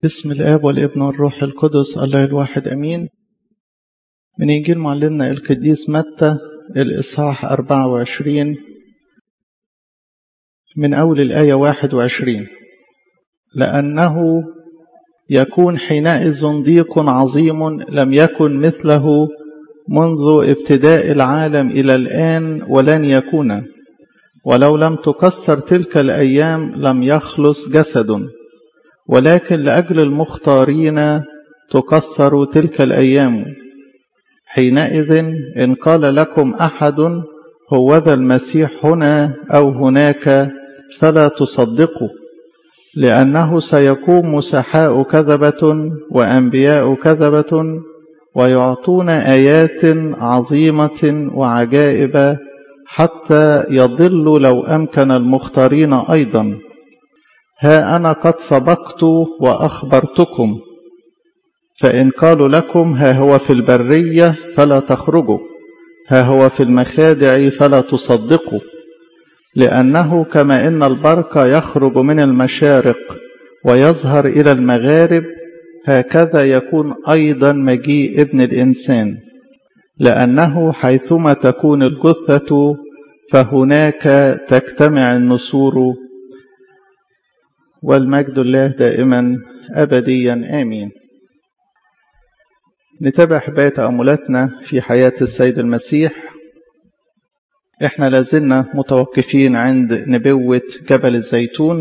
بسم الآب والابن والروح القدس الله الواحد أمين من إنجيل معلمنا القديس متى الإصحاح 24 من أول الآية 21 لأنه يكون حينئذ ضيق عظيم لم يكن مثله منذ ابتداء العالم إلى الآن ولن يكون ولو لم تكسر تلك الأيام لم يخلص جسد ولكن لأجل المختارين تكسر تلك الأيام حينئذ إن قال لكم أحد هو ذا المسيح هنا أو هناك فلا تصدقوا لأنه سيقوم مسحاء كذبة وأنبياء كذبة ويعطون آيات عظيمة وعجائب حتى يضلوا لو أمكن المختارين أيضا ها أنا قد سبقت وأخبرتكم فإن قالوا لكم ها هو في البرية فلا تخرجوا ها هو في المخادع فلا تصدقوا لأنه كما إن البرق يخرج من المشارق ويظهر إلى المغارب هكذا يكون أيضا مجيء ابن الإنسان لأنه حيثما تكون الجثة فهناك تجتمع النسور والمجد الله دائما أبديا آمين نتابع حباية تأملاتنا في حياة السيد المسيح احنا لازلنا متوقفين عند نبوة جبل الزيتون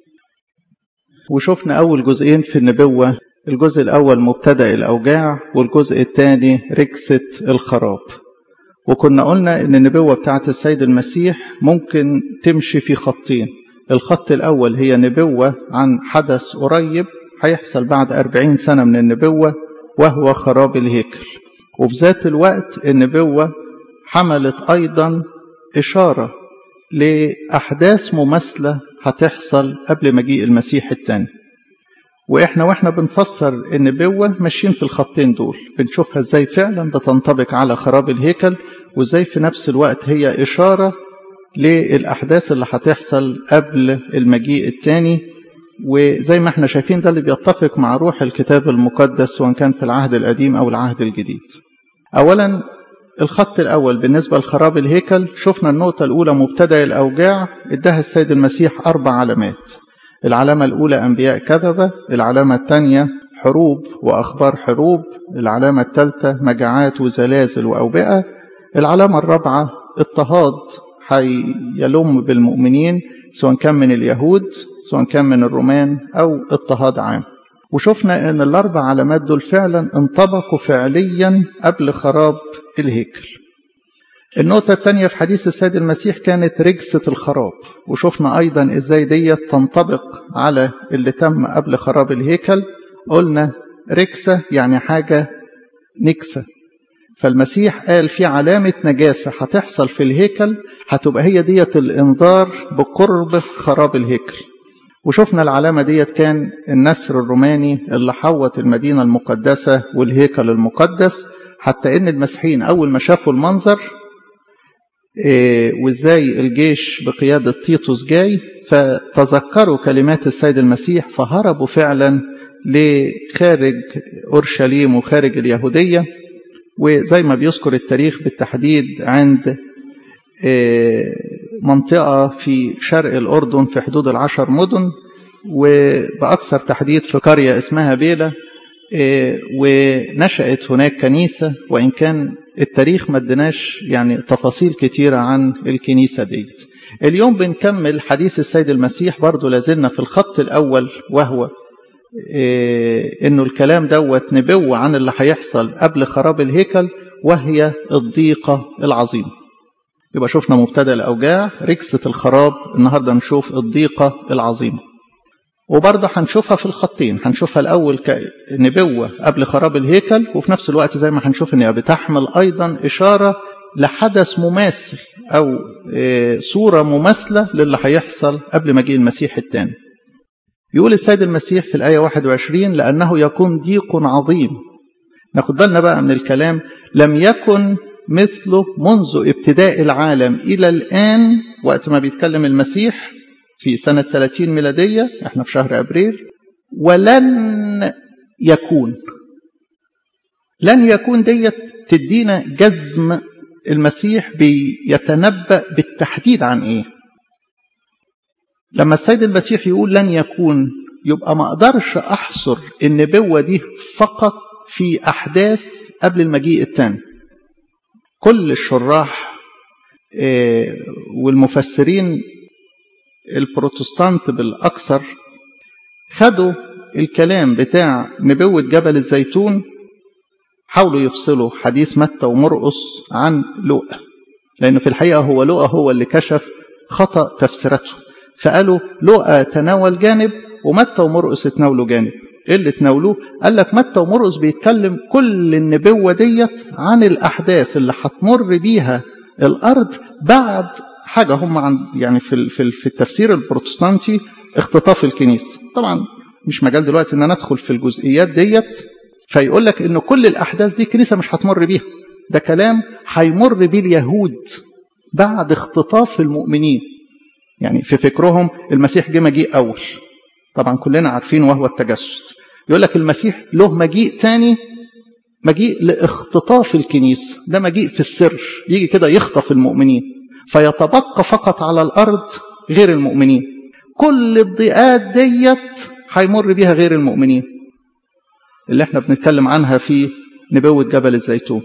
وشفنا أول جزئين في النبوة الجزء الأول مبتدأ الأوجاع والجزء الثاني ركسة الخراب وكنا قلنا إن النبوة بتاعت السيد المسيح ممكن تمشي في خطين الخط الأول هي نبوة عن حدث قريب هيحصل بعد أربعين سنة من النبوة وهو خراب الهيكل وبذات الوقت النبوة حملت أيضا إشارة لأحداث مماثلة هتحصل قبل مجيء المسيح الثاني وإحنا وإحنا بنفسر النبوة ماشيين في الخطين دول بنشوفها إزاي فعلا بتنطبق على خراب الهيكل وإزاي في نفس الوقت هي إشارة للأحداث اللي هتحصل قبل المجيء الثاني وزي ما احنا شايفين ده اللي بيتفق مع روح الكتاب المقدس سواء كان في العهد القديم أو العهد الجديد أولا الخط الأول بالنسبة لخراب الهيكل شفنا النقطة الأولى مبتدأ الأوجاع ادها السيد المسيح أربع علامات العلامة الأولى أنبياء كذبة العلامة الثانية حروب وأخبار حروب العلامة الثالثة مجاعات وزلازل وأوبئة العلامة الرابعة اضطهاد هيلم بالمؤمنين سواء كان من اليهود سواء كان من الرومان أو اضطهاد عام وشفنا ان الاربع علامات دول فعلا انطبقوا فعليا قبل خراب الهيكل النقطة الثانية في حديث السيد المسيح كانت رجسة الخراب وشفنا أيضا إزاي ديت تنطبق على اللي تم قبل خراب الهيكل قلنا رجسة يعني حاجة نكسة فالمسيح قال في علامة نجاسة هتحصل في الهيكل هتبقى هي ديت الإنذار بقرب خراب الهيكل وشفنا العلامة ديت كان النسر الروماني اللي حوط المدينة المقدسة والهيكل المقدس حتى ان المسيحيين اول ما شافوا المنظر إيه وازاي الجيش بقيادة تيتوس جاي فتذكروا كلمات السيد المسيح فهربوا فعلا لخارج اورشليم وخارج اليهودية وزي ما بيذكر التاريخ بالتحديد عند إيه منطقة في شرق الأردن في حدود العشر مدن وبأكثر تحديد في قرية اسمها بيلة ونشأت هناك كنيسة وإن كان التاريخ ما ادناش يعني تفاصيل كتيرة عن الكنيسة ديت اليوم بنكمل حديث السيد المسيح برضو لازلنا في الخط الأول وهو إنه الكلام دوت نبوة عن اللي هيحصل قبل خراب الهيكل وهي الضيقة العظيمة يبقى شفنا مبتدا الاوجاع ركسه الخراب النهارده نشوف الضيقه العظيمه وبرضه هنشوفها في الخطين هنشوفها الاول كنبوه قبل خراب الهيكل وفي نفس الوقت زي ما هنشوف ان بتحمل ايضا اشاره لحدث مماثل او صوره مماثله للي هيحصل قبل مجيء المسيح الثاني يقول السيد المسيح في الايه 21 لانه يكون ضيق عظيم ناخد بالنا بقى من الكلام لم يكن مثله منذ ابتداء العالم إلى الآن وقت ما بيتكلم المسيح في سنة 30 ميلادية احنا في شهر أبريل ولن يكون لن يكون ديت تدينا جزم المسيح بيتنبأ بالتحديد عن ايه لما السيد المسيح يقول لن يكون يبقى ما اقدرش احصر النبوة دي فقط في احداث قبل المجيء الثاني كل الشراح والمفسرين البروتستانت بالاكثر خدوا الكلام بتاع نبوة جبل الزيتون حاولوا يفصلوا حديث متى ومرقس عن لوقا لأنه في الحقيقة هو لوقا هو اللي كشف خطأ تفسيرته فقالوا لوقا تناول جانب ومتى ومرقس تناولوا جانب ايه اللي تناولوه قال لك متى ومرقس بيتكلم كل النبوة ديت عن الأحداث اللي هتمر بيها الأرض بعد حاجة هم عن يعني في في التفسير البروتستانتي اختطاف الكنيسة طبعا مش مجال دلوقتي ان انا ادخل في الجزئيات ديت فيقول لك ان كل الاحداث دي الكنيسه مش هتمر بيها ده كلام هيمر بيه اليهود بعد اختطاف المؤمنين يعني في فكرهم المسيح جه مجيء اول طبعا كلنا عارفين وهو التجسد يقول لك المسيح له مجيء تاني مجيء لاختطاف الكنيسه ده مجيء في السر يجي كده يخطف المؤمنين فيتبقى فقط على الارض غير المؤمنين كل الضيقات ديت هيمر بيها غير المؤمنين اللي احنا بنتكلم عنها في نبوة جبل الزيتون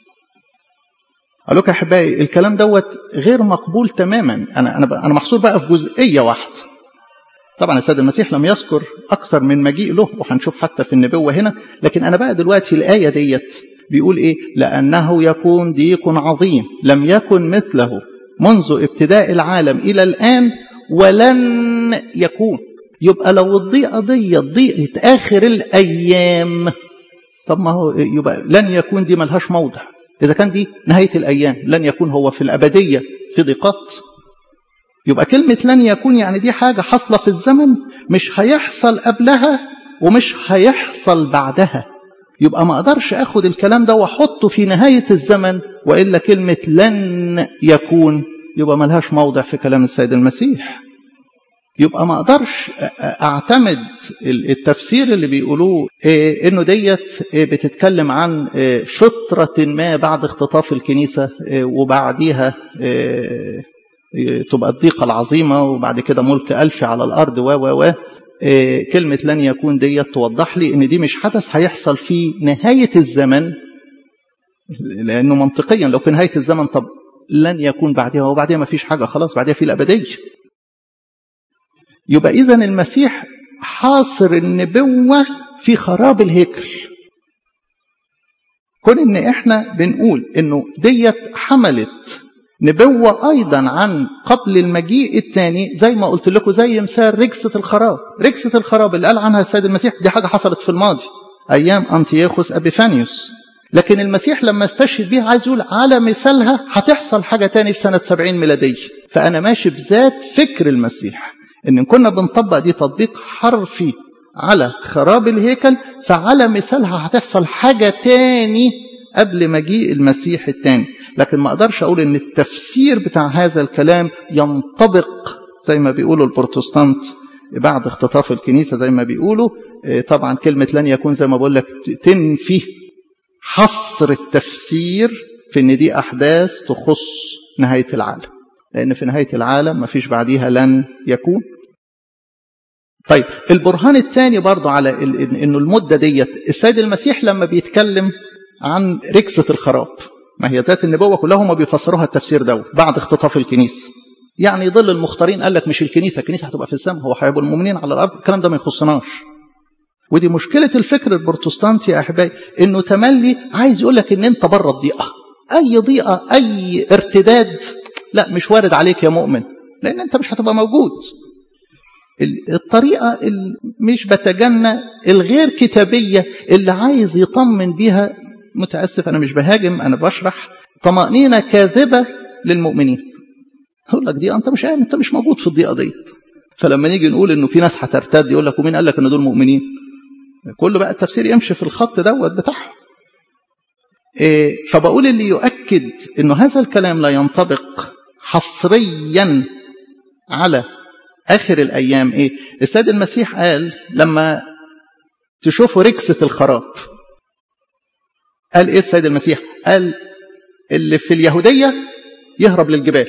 قالوا يا احبائي الكلام دوت غير مقبول تماما انا انا انا محصور بقى في جزئيه واحده طبعا السيد المسيح لم يذكر اكثر من مجيء له وهنشوف حتى في النبوه هنا لكن انا بقى دلوقتي الايه ديت بيقول ايه لانه يكون ضيق عظيم لم يكن مثله منذ ابتداء العالم الى الان ولن يكون يبقى لو الضيقة دي ضيقة آخر الأيام طب ما هو يبقى لن يكون دي ملهاش موضع إذا كان دي نهاية الأيام لن يكون هو في الأبدية في ضيقات يبقى كلمة لن يكون يعني دي حاجة حاصلة في الزمن مش هيحصل قبلها ومش هيحصل بعدها يبقى ما اقدرش اخد الكلام ده واحطه في نهاية الزمن وإلا كلمة لن يكون يبقى ملهاش موضع في كلام السيد المسيح يبقى ما اقدرش اعتمد التفسير اللي بيقولوه إيه انه ديت إيه بتتكلم عن إيه فترة ما بعد اختطاف الكنيسة وبعديها تبقى الضيقة العظيمة وبعد كده ملك ألفي على الأرض و و و كلمة لن يكون ديت توضح لي ان دي مش حدث هيحصل في نهاية الزمن لأنه منطقيا لو في نهاية الزمن طب لن يكون بعدها وبعدها ما فيش حاجة خلاص بعدها في الأبدية يبقى إذا المسيح حاصر النبوة في خراب الهيكل كون ان احنا بنقول انه ديت حملت نبوة ايضا عن قبل المجيء الثاني زي ما قلت لكم زي مثال رجسة الخراب رجسة الخراب اللي قال عنها السيد المسيح دي حاجة حصلت في الماضي ايام انتيوخوس ابيفانيوس لكن المسيح لما استشهد بيها عايز يقول على مثالها هتحصل حاجة تاني في سنة 70 ميلادية فأنا ماشي بذات فكر المسيح ان كنا بنطبق دي تطبيق حرفي على خراب الهيكل فعلى مثالها هتحصل حاجة تاني قبل مجيء المسيح التاني لكن ما اقدرش اقول ان التفسير بتاع هذا الكلام ينطبق زي ما بيقولوا البروتستانت بعد اختطاف الكنيسة زي ما بيقولوا طبعا كلمة لن يكون زي ما بقول لك تنفي حصر التفسير في ان دي احداث تخص نهاية العالم لان في نهاية العالم ما فيش بعديها لن يكون طيب البرهان الثاني برضو على انه المدة ديت السيد المسيح لما بيتكلم عن ركسة الخراب ما هي ذات النبوة كلها هم بيفسروها التفسير ده بعد اختطاف الكنيسة يعني ظل المختارين قال لك مش الكنيسة الكنيسة هتبقى في السماء هو هيبقوا المؤمنين على الأرض الكلام ده ما يخصناش ودي مشكلة الفكر البروتستانتي يا أحبائي إنه تملي عايز يقول لك إن أنت بره الضيقة أي ضيقة أي ارتداد لا مش وارد عليك يا مؤمن لأن أنت مش هتبقى موجود الطريقة اللي مش بتجنى الغير كتابية اللي عايز يطمن بيها متأسف أنا مش بهاجم أنا بشرح طمأنينة كاذبة للمؤمنين أقول لك دي أنت مش أنت مش موجود في الضيقة ديت فلما نيجي نقول إنه في ناس هترتد يقول لك ومين قال لك إن دول مؤمنين كل بقى التفسير يمشي في الخط دوت بتاعهم إيه فبقول اللي يؤكد إنه هذا الكلام لا ينطبق حصريا على آخر الأيام إيه السيد المسيح قال لما تشوفوا ركسة الخراب قال ايه السيد المسيح قال اللي في اليهودية يهرب للجبال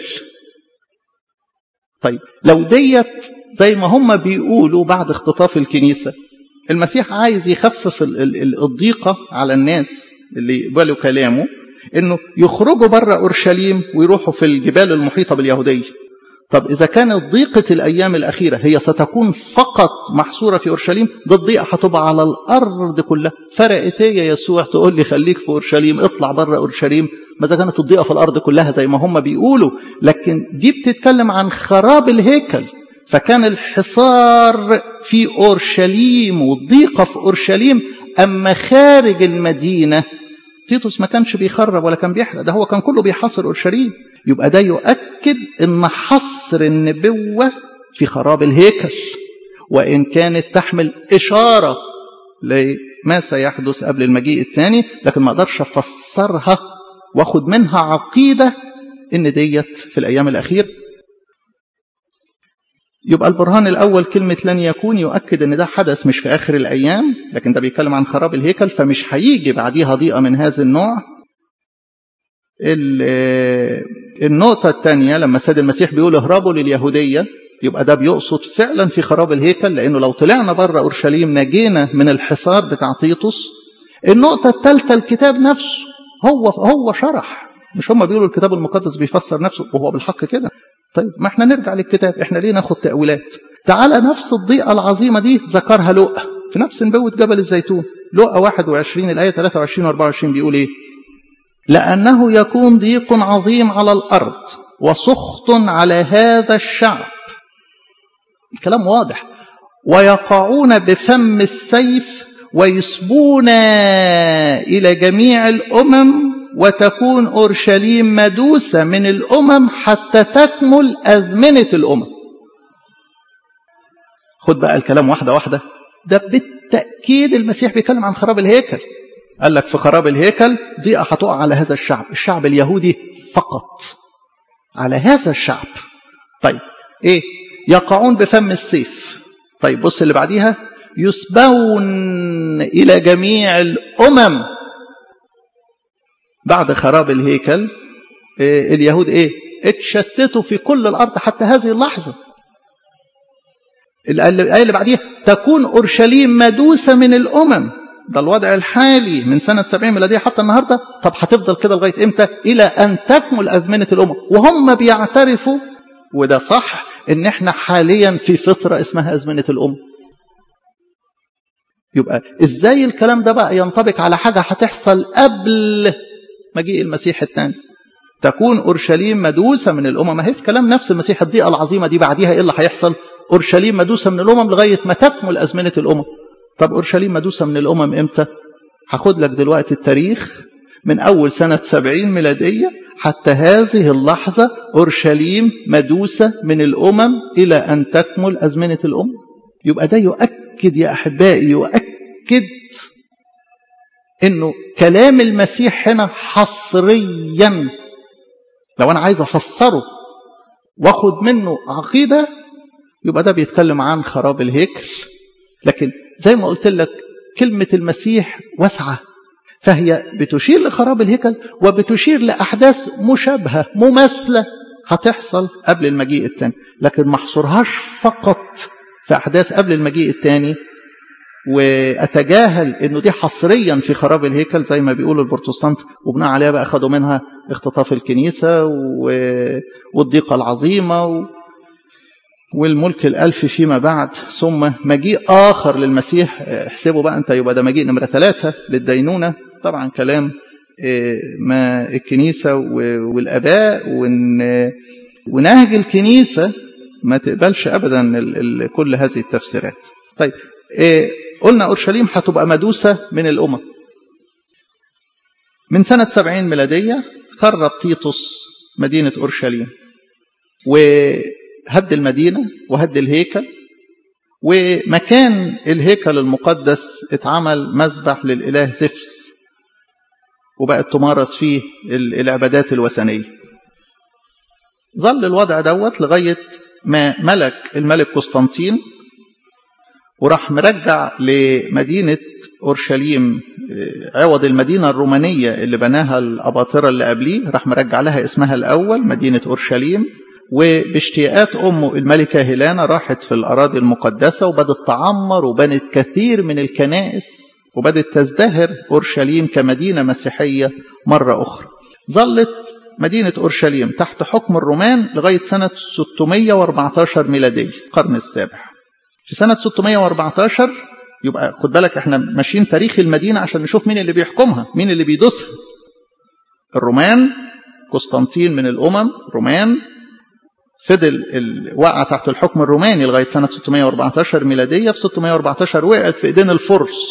طيب لو ديت زي ما هم بيقولوا بعد اختطاف الكنيسة المسيح عايز يخفف الضيقة على الناس اللي يقبلوا كلامه انه يخرجوا بره اورشليم ويروحوا في الجبال المحيطة باليهودية طب إذا كانت ضيقة الأيام الأخيرة هي ستكون فقط محصورة في أورشليم ده الضيقة هتبقى على الأرض كلها فرقت إيه يا يسوع تقول لي خليك في أورشليم اطلع بره أورشليم ما إذا كانت الضيقة في الأرض كلها زي ما هم بيقولوا لكن دي بتتكلم عن خراب الهيكل فكان الحصار في أورشليم والضيقة في أورشليم أما خارج المدينة تيتوس ما كانش بيخرب ولا كان بيحرق ده هو كان كله بيحاصر أورشليم يبقى ده يؤكد ان حصر النبوة في خراب الهيكل وإن كانت تحمل إشارة لما سيحدث قبل المجيء الثاني لكن ما أقدرش أفسرها وأخد منها عقيدة إن ديت في الأيام الأخير يبقى البرهان الأول كلمة لن يكون يؤكد إن ده حدث مش في آخر الأيام لكن ده بيتكلم عن خراب الهيكل فمش هيجي بعديها ضيقة من هذا النوع النقطة الثانية لما السيد المسيح بيقول اهربوا لليهودية يبقى ده بيقصد فعلا في خراب الهيكل لأنه لو طلعنا بره أورشليم نجينا من الحصار بتاع تيطس النقطة الثالثة الكتاب نفسه هو هو شرح مش هم بيقولوا الكتاب المقدس بيفسر نفسه وهو بالحق كده طيب ما احنا نرجع للكتاب احنا ليه ناخد تأويلات تعالى نفس الضيقة العظيمة دي ذكرها لؤى في نفس نبوة جبل الزيتون لؤى 21 الآية 23 و 24 بيقول ايه لأنه يكون ضيق عظيم على الأرض وسخط على هذا الشعب الكلام واضح ويقعون بفم السيف ويسبون إلى جميع الأمم وتكون أورشليم مدوسة من الأمم حتى تكمل أزمنة الأمم خد بقى الكلام واحدة واحدة ده بالتأكيد المسيح بيتكلم عن خراب الهيكل قال لك في خراب الهيكل ضيقة هتقع على هذا الشعب الشعب اليهودي فقط على هذا الشعب طيب ايه يقعون بفم السيف طيب بص اللي بعديها يسبون إلى جميع الأمم بعد خراب الهيكل إيه اليهود ايه اتشتتوا في كل الأرض حتى هذه اللحظة الآية اللي بعديها تكون أورشليم مدوسة من الأمم ده الوضع الحالي من سنة 70 ميلادية حتى النهاردة طب هتفضل كده لغاية امتى إلى أن تكمل أزمنة الأمم وهم بيعترفوا وده صح ان احنا حاليا في فترة اسمها أزمنة الأمم يبقى ازاي الكلام ده بقى ينطبق على حاجة هتحصل قبل مجيء المسيح الثاني تكون أورشليم مدوسة من الأمم ما هي في كلام نفس المسيح الضيقة العظيمة دي بعديها إيه اللي هيحصل أورشليم مدوسة من الأمم لغاية ما تكمل أزمنة الأمم طب أورشليم مدوسة من الأمم إمتى هاخد لك دلوقتي التاريخ من أول سنة سبعين ميلادية حتى هذه اللحظة أورشليم مدوسة من الأمم إلى أن تكمل أزمنة الأمم يبقى ده يؤكد يا أحبائي يؤكد انه كلام المسيح هنا حصريا لو انا عايز افسره واخد منه عقيده يبقى ده بيتكلم عن خراب الهيكل لكن زي ما قلت لك كلمه المسيح واسعه فهي بتشير لخراب الهيكل وبتشير لاحداث مشابهه مماثله هتحصل قبل المجيء الثاني لكن ما احصرهاش فقط في احداث قبل المجيء الثاني واتجاهل انه دي حصريا في خراب الهيكل زي ما بيقولوا البروتستانت وبناء عليها بقى اخذوا منها اختطاف الكنيسه والضيقه العظيمه والملك الالف فيما بعد ثم مجيء اخر للمسيح احسبوا بقى انت يبقى ده مجيء نمره ثلاثه للدينونه طبعا كلام ما الكنيسه والاباء ونهج الكنيسه ما تقبلش ابدا كل هذه التفسيرات طيب قلنا أورشليم هتبقى مدوسة من الأمم من سنة سبعين ميلادية خرب تيتوس مدينة أورشليم وهد المدينة وهد الهيكل ومكان الهيكل المقدس اتعمل مذبح للإله زفس وبقت تمارس فيه العبادات الوثنية ظل الوضع دوت لغاية ما ملك الملك قسطنطين وراح مرجع لمدينة أورشليم عوض المدينة الرومانية اللي بناها الأباطرة اللي قبليه راح مرجع لها اسمها الأول مدينة أورشليم وباشتياقات أمه الملكة هيلانا راحت في الأراضي المقدسة وبدت تعمر وبنت كثير من الكنائس وبدت تزدهر أورشليم كمدينة مسيحية مرة أخرى ظلت مدينة أورشليم تحت حكم الرومان لغاية سنة 614 ميلادية القرن السابع في سنة 614 يبقى خد بالك احنا ماشيين تاريخ المدينة عشان نشوف مين اللي بيحكمها مين اللي بيدوسها الرومان قسطنطين من الأمم رومان فضل وقع تحت الحكم الروماني لغاية سنة 614 ميلادية في 614 وقعت في إيدين الفرس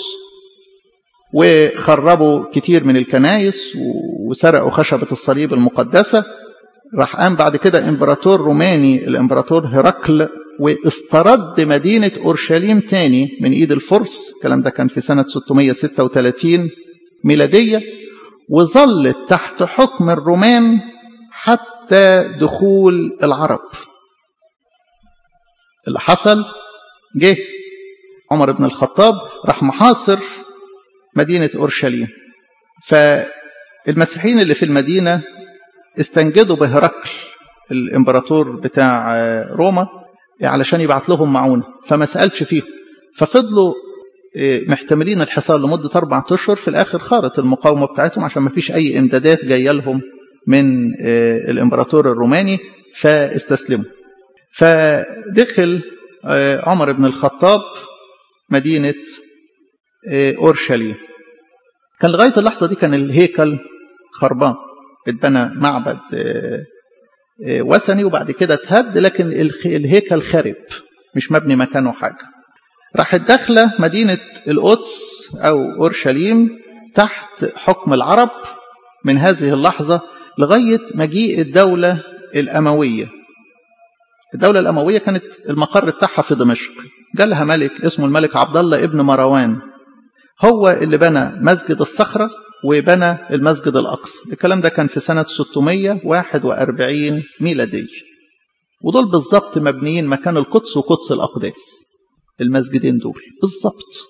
وخربوا كتير من الكنايس وسرقوا خشبة الصليب المقدسة راح قام بعد كده امبراطور روماني الامبراطور هرقل واسترد مدينة أورشليم تاني من إيد الفرس الكلام ده كان في سنة 636 ميلادية وظلت تحت حكم الرومان حتى دخول العرب اللي حصل جه عمر بن الخطاب راح محاصر مدينة أورشليم فالمسيحيين اللي في المدينة استنجدوا بهرقل الامبراطور بتاع روما علشان يبعت لهم معونة فما سألش فيهم ففضلوا محتملين الحصار لمدة أربعة أشهر في الآخر خارت المقاومة بتاعتهم عشان ما فيش أي إمدادات جاية لهم من الإمبراطور الروماني فاستسلموا فدخل عمر بن الخطاب مدينة أورشليم كان لغاية اللحظة دي كان الهيكل خربان اتبنى معبد وثني وبعد كده اتهد لكن الهيكل خرب مش مبني مكانه حاجة راحت داخلة مدينة القدس أو أورشليم تحت حكم العرب من هذه اللحظة لغاية مجيء الدولة الأموية الدولة الأموية كانت المقر بتاعها في دمشق جالها ملك اسمه الملك عبد الله ابن مروان هو اللي بنى مسجد الصخرة وبنى المسجد الأقصى الكلام ده كان في سنة 641 ميلادية ودول بالظبط مبنيين مكان القدس وقدس الأقداس المسجدين دول بالظبط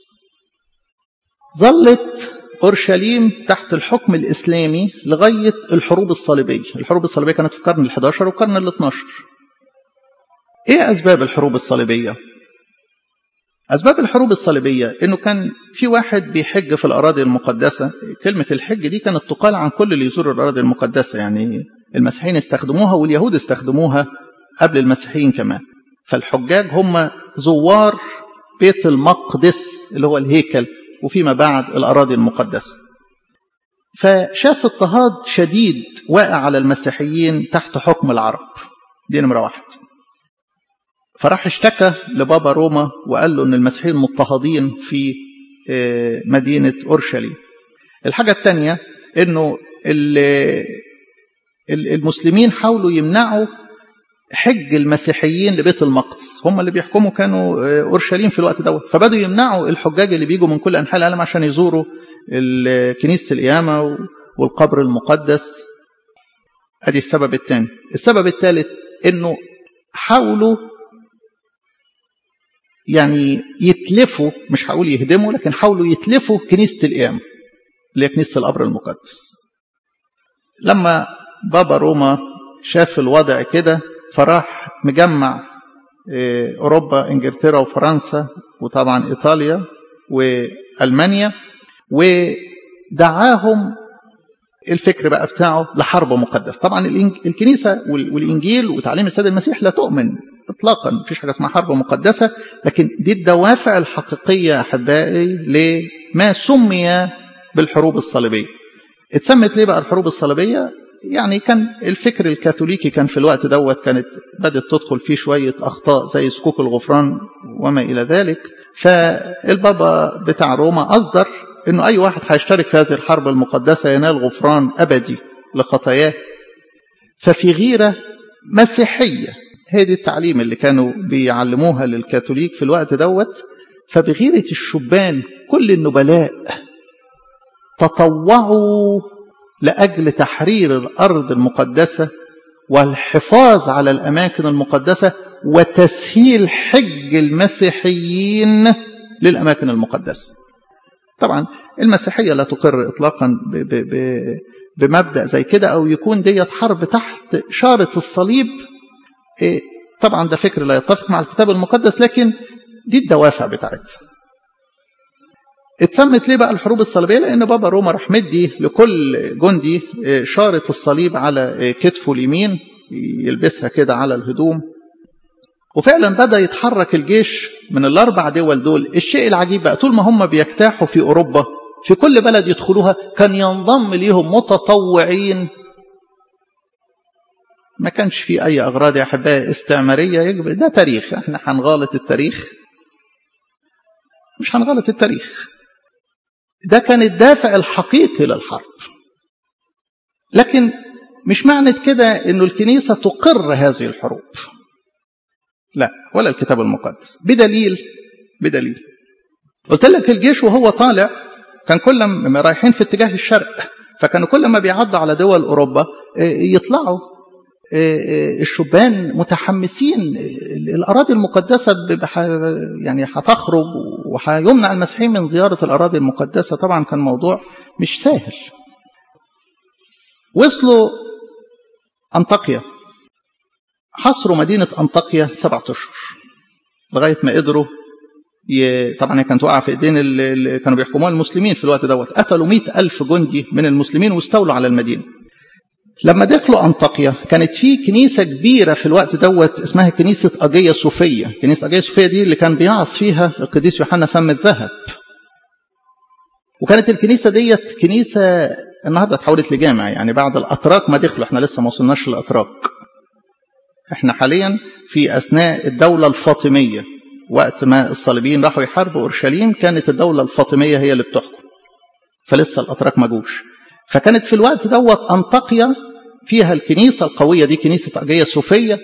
ظلت أورشليم تحت الحكم الإسلامي لغاية الحروب الصليبية الحروب الصليبية كانت في القرن ال11 والقرن ال12 إيه أسباب الحروب الصليبية؟ أسباب الحروب الصليبية إنه كان في واحد بيحج في الأراضي المقدسة كلمة الحج دي كانت تقال عن كل اللي يزور الأراضي المقدسة يعني المسيحيين استخدموها واليهود استخدموها قبل المسيحيين كمان فالحجاج هم زوار بيت المقدس اللي هو الهيكل وفيما بعد الأراضي المقدسة فشاف اضطهاد شديد واقع على المسيحيين تحت حكم العرب دي نمرة واحد فراح اشتكى لبابا روما وقال له ان المسيحيين مضطهدين في مدينة أورشليم الحاجة الثانية انه المسلمين حاولوا يمنعوا حج المسيحيين لبيت المقدس هم اللي بيحكموا كانوا أورشليم في الوقت دوت فبدوا يمنعوا الحجاج اللي بيجوا من كل أنحاء العالم عشان يزوروا كنيسة القيامة والقبر المقدس ادي السبب الثاني السبب الثالث انه حاولوا يعني يتلفوا مش هقول يهدموا لكن حاولوا يتلفوا كنيسة القيامة اللي هي كنيسة القبر المقدس لما بابا روما شاف الوضع كده فراح مجمع أوروبا إنجلترا وفرنسا وطبعا إيطاليا وألمانيا ودعاهم الفكر بقى بتاعه لحرب مقدس طبعا الكنيسة والإنجيل وتعليم السيد المسيح لا تؤمن اطلاقا مفيش حاجه اسمها حرب مقدسه لكن دي الدوافع الحقيقيه احبائي لما سمي بالحروب الصليبيه اتسمت ليه بقى الحروب الصليبيه يعني كان الفكر الكاثوليكي كان في الوقت دوت كانت بدات تدخل فيه شويه اخطاء زي سكوك الغفران وما الى ذلك فالبابا بتاع روما اصدر انه اي واحد هيشترك في هذه الحرب المقدسه ينال غفران ابدي لخطاياه ففي غيره مسيحيه هي دي التعليم اللي كانوا بيعلموها للكاثوليك في الوقت دوت فبغيرة الشبان كل النبلاء تطوعوا لأجل تحرير الأرض المقدسة والحفاظ على الأماكن المقدسة وتسهيل حج المسيحيين للأماكن المقدسة طبعا المسيحية لا تقر إطلاقا ب ب ب بمبدأ زي كده أو يكون ديت حرب تحت شارة الصليب طبعا ده فكر لا يتفق مع الكتاب المقدس لكن دي الدوافع بتاعتها اتسمت ليه بقى الحروب الصليبية لأن بابا روما راح مدي لكل جندي شارة الصليب على كتفه اليمين يلبسها كده على الهدوم وفعلا بدأ يتحرك الجيش من الأربع دول دول الشيء العجيب بقى طول ما هم بيجتاحوا في أوروبا في كل بلد يدخلوها كان ينضم ليهم متطوعين ما كانش في أي أغراض يا أحبائي استعمارية ده تاريخ احنا هنغالط التاريخ مش هنغلط التاريخ ده كان الدافع الحقيقي للحرب لكن مش معنى كده انه الكنيسة تقر هذه الحروب لا ولا الكتاب المقدس بدليل بدليل قلت لك الجيش وهو طالع كان كل ما رايحين في اتجاه الشرق فكانوا كل ما بيعدوا على دول اوروبا يطلعوا الشبان متحمسين الاراضي المقدسه يعني هتخرج وهيمنع المسيحيين من زياره الاراضي المقدسه طبعا كان موضوع مش سهل وصلوا انطاكيا حصروا مدينه انطاكيا سبعة اشهر لغايه ما قدروا ي... طبعا هي كانت واقعه في ايدين اللي كانوا بيحكموها المسلمين في الوقت دوت قتلوا مئة ألف جندي من المسلمين واستولوا على المدينه لما دخلوا أنطاكيا كانت في كنيسة كبيرة في الوقت دوت اسمها كنيسة أجية صوفية كنيسة أجية صوفية دي اللي كان بيعظ فيها القديس يوحنا فم الذهب وكانت الكنيسة ديت كنيسة النهاردة اتحولت لجامع يعني بعد الأتراك ما دخلوا احنا لسه ما وصلناش للأتراك احنا حاليا في أثناء الدولة الفاطمية وقت ما الصليبيين راحوا يحاربوا أورشليم كانت الدولة الفاطمية هي اللي بتحكم فلسه الأتراك ما جوش فكانت في الوقت دوت أنطاكيا فيها الكنيسة القوية دي كنيسة أجية صوفية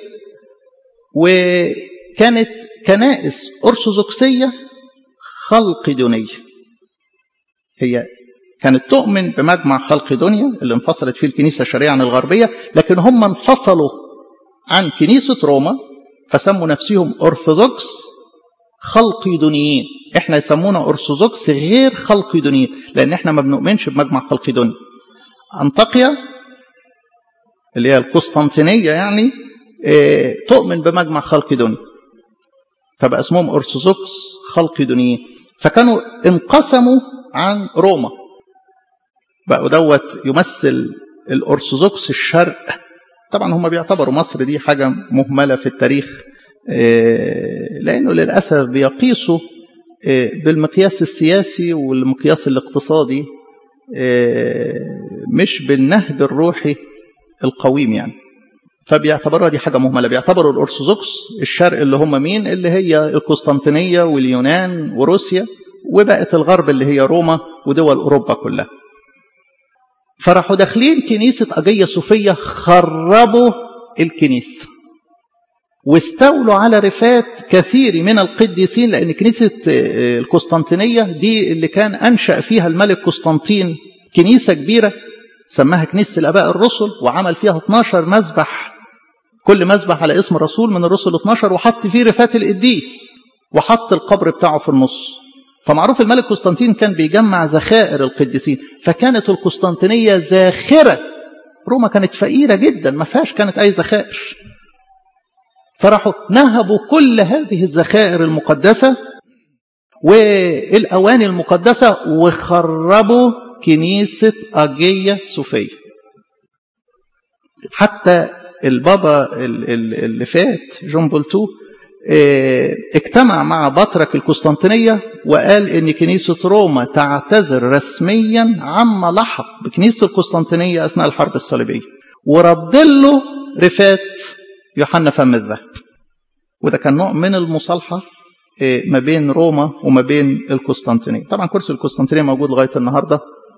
وكانت كنائس أرثوذكسية خلقدونية هي كانت تؤمن بمجمع خلق دنيا اللي انفصلت فيه الكنيسة الشرعية عن الغربية لكن هم انفصلوا عن كنيسة روما فسموا نفسهم أرثوذكس خلقيدونيين احنا يسمونا أرثوذكس غير خلقيدونيين لأن احنا ما بنؤمنش بمجمع خلقيدوني أنطاكيا اللي هي القسطنطينية يعني اه تؤمن بمجمع خلقيدوني فبقى اسمهم أرثوذكس خلقيدونيين فكانوا انقسموا عن روما بقوا دوت يمثل الأرثوذكس الشرق طبعا هم بيعتبروا مصر دي حاجة مهملة في التاريخ لأنه للأسف بيقيسوا بالمقياس السياسي والمقياس الاقتصادي مش بالنهج الروحي القويم يعني فبيعتبروها دي حاجة مهملة بيعتبروا الأرثوذكس الشرق اللي هم مين اللي هي القسطنطينية واليونان وروسيا وبقت الغرب اللي هي روما ودول أوروبا كلها فراحوا داخلين كنيسة أجية صوفية خربوا الكنيسة واستولوا على رفات كثير من القديسين لأن كنيسة القسطنطينية دي اللي كان أنشأ فيها الملك قسطنطين كنيسة كبيرة سماها كنيسة الآباء الرسل وعمل فيها 12 مذبح كل مذبح على اسم رسول من الرسل 12 وحط فيه رفات القديس وحط القبر بتاعه في النص فمعروف الملك قسطنطين كان بيجمع ذخائر القديسين فكانت القسطنطينية زاخرة روما كانت فقيرة جدا ما فيهاش كانت أي ذخائر فراحوا نهبوا كل هذه الذخائر المقدسة والأواني المقدسة وخربوا كنيسة أجية صوفية حتى البابا اللي فات جون بولتو اجتمع مع بطرك القسطنطينية وقال ان كنيسة روما تعتذر رسميا عما لحق بكنيسة القسطنطينية اثناء الحرب الصليبية ورد له رفات يوحنا فم الذهب وده كان نوع من المصالحة ما بين روما وما بين القسطنطينية طبعا كرسي القسطنطينية موجود لغاية النهاردة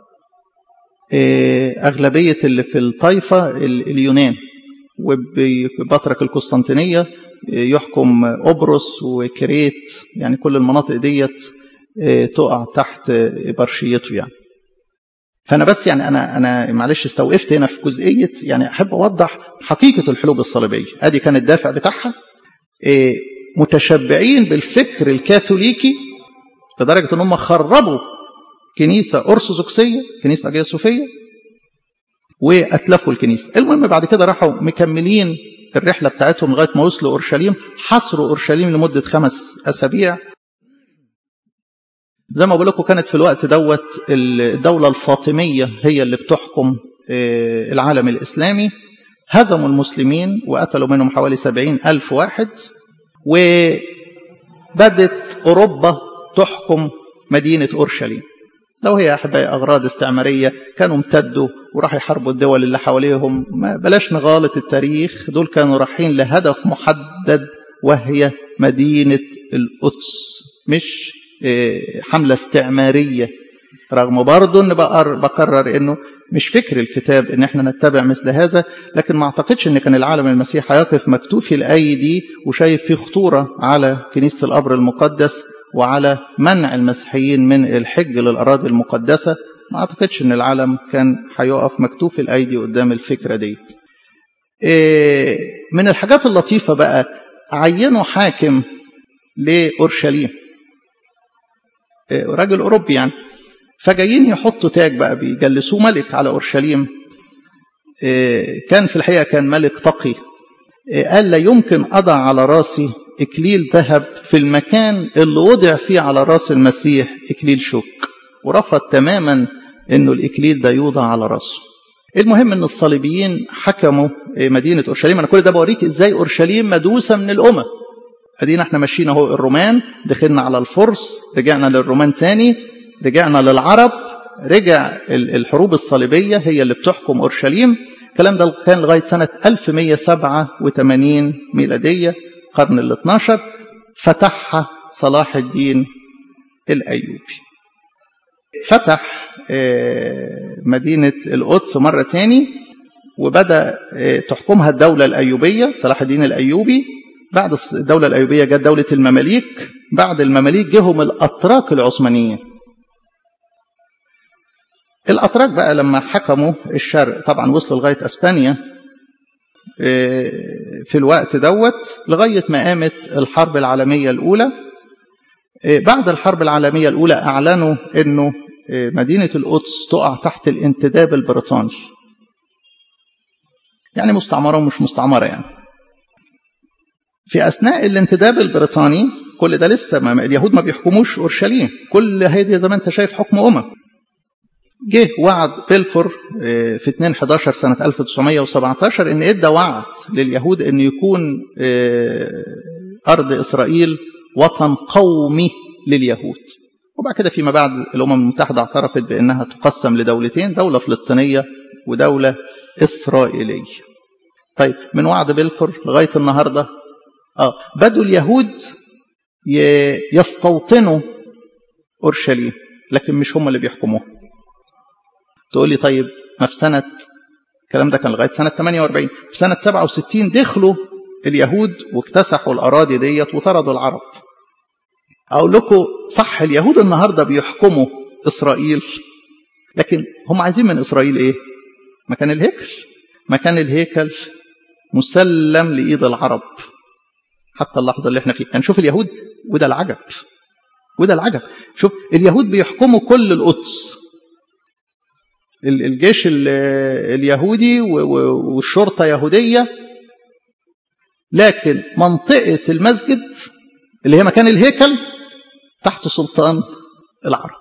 أغلبية اللي في الطائفة اليونان وبطرك القسطنطينية يحكم أبرص وكريت يعني كل المناطق ديت تقع تحت إبرشيته يعني فأنا بس يعني أنا أنا معلش استوقفت هنا في جزئية يعني أحب أوضح حقيقة الحروب الصليبية أدي كان الدافع بتاعها متشبعين بالفكر الكاثوليكي لدرجة ان هم خربوا كنيسة أرثوذكسية كنيسة أجية صوفية وأتلفوا الكنيسة المهم بعد كده راحوا مكملين الرحلة بتاعتهم لغاية ما وصلوا أورشليم حصروا أورشليم لمدة خمس أسابيع زي ما بقول لكم كانت في الوقت دوت الدولة الفاطمية هي اللي بتحكم العالم الإسلامي هزموا المسلمين وقتلوا منهم حوالي سبعين ألف واحد وبدت أوروبا تحكم مدينة أورشليم لو هي أحبائي أغراض استعمارية كانوا امتدوا وراحوا يحاربوا الدول اللي حواليهم ما بلاش نغالط التاريخ دول كانوا رايحين لهدف محدد وهي مدينة القدس مش حملة استعمارية رغم برضه ان بكرر انه مش فكر الكتاب ان احنا نتبع مثل هذا لكن ما اعتقدش ان كان العالم المسيحي يقف مكتوف الايدي وشايف فيه خطوره على كنيسه القبر المقدس وعلى منع المسيحيين من الحج للاراضي المقدسه ما اعتقدش ان العالم كان هيقف مكتوف الايدي قدام الفكره ديت من الحاجات اللطيفه بقى عينوا حاكم لاورشليم راجل اوروبي يعني فجايين يحطوا تاج بقى بيجلسوه ملك على اورشليم كان في الحقيقه كان ملك تقي قال لا يمكن اضع على راسي اكليل ذهب في المكان اللي وضع فيه على راس المسيح اكليل شوك ورفض تماما انه الاكليل ده يوضع على راسه المهم ان الصليبيين حكموا مدينه اورشليم انا كل ده بوريك ازاي اورشليم مدوسه من الامم ادينا احنا ماشيين اهو الرومان دخلنا على الفرس رجعنا للرومان تاني رجعنا للعرب رجع الحروب الصليبية هي اللي بتحكم أورشليم الكلام ده كان لغاية سنة 1187 ميلادية القرن ال 12 فتحها صلاح الدين الأيوبي فتح مدينة القدس مرة تاني وبدأ تحكمها الدولة الأيوبية صلاح الدين الأيوبي بعد الدولة الأيوبية جت دولة المماليك بعد المماليك جهم الأتراك العثمانيين الأتراك بقى لما حكموا الشرق طبعا وصلوا لغاية أسبانيا في الوقت دوت لغاية ما قامت الحرب العالمية الأولى بعد الحرب العالمية الأولى أعلنوا أنه مدينة القدس تقع تحت الانتداب البريطاني يعني مستعمرة ومش مستعمرة يعني في أثناء الانتداب البريطاني كل ده لسه ما اليهود ما بيحكموش أورشليم كل هذه زي ما أنت شايف حكم أمم جه وعد بيلفور في 2 11 سنة 1917 إن إدى وعد لليهود إن يكون أرض إسرائيل وطن قومي لليهود وبعد كده فيما بعد الأمم المتحدة اعترفت بأنها تقسم لدولتين دولة فلسطينية ودولة إسرائيلية طيب من وعد بيلفور لغاية النهاردة آه بدوا اليهود يستوطنوا أورشليم لكن مش هم اللي بيحكموها تقول لي طيب ما في سنة الكلام ده كان لغاية سنة 48 في سنة 67 دخلوا اليهود واكتسحوا الأراضي ديت وطردوا العرب أقول لكم صح اليهود النهاردة بيحكموا إسرائيل لكن هم عايزين من إسرائيل إيه مكان الهيكل مكان الهيكل مسلم لإيد العرب حتى اللحظة اللي احنا فيها يعني شوف اليهود وده العجب وده العجب شوف اليهود بيحكموا كل القدس الجيش اليهودي والشرطة يهودية لكن منطقة المسجد اللي هي مكان الهيكل تحت سلطان العرب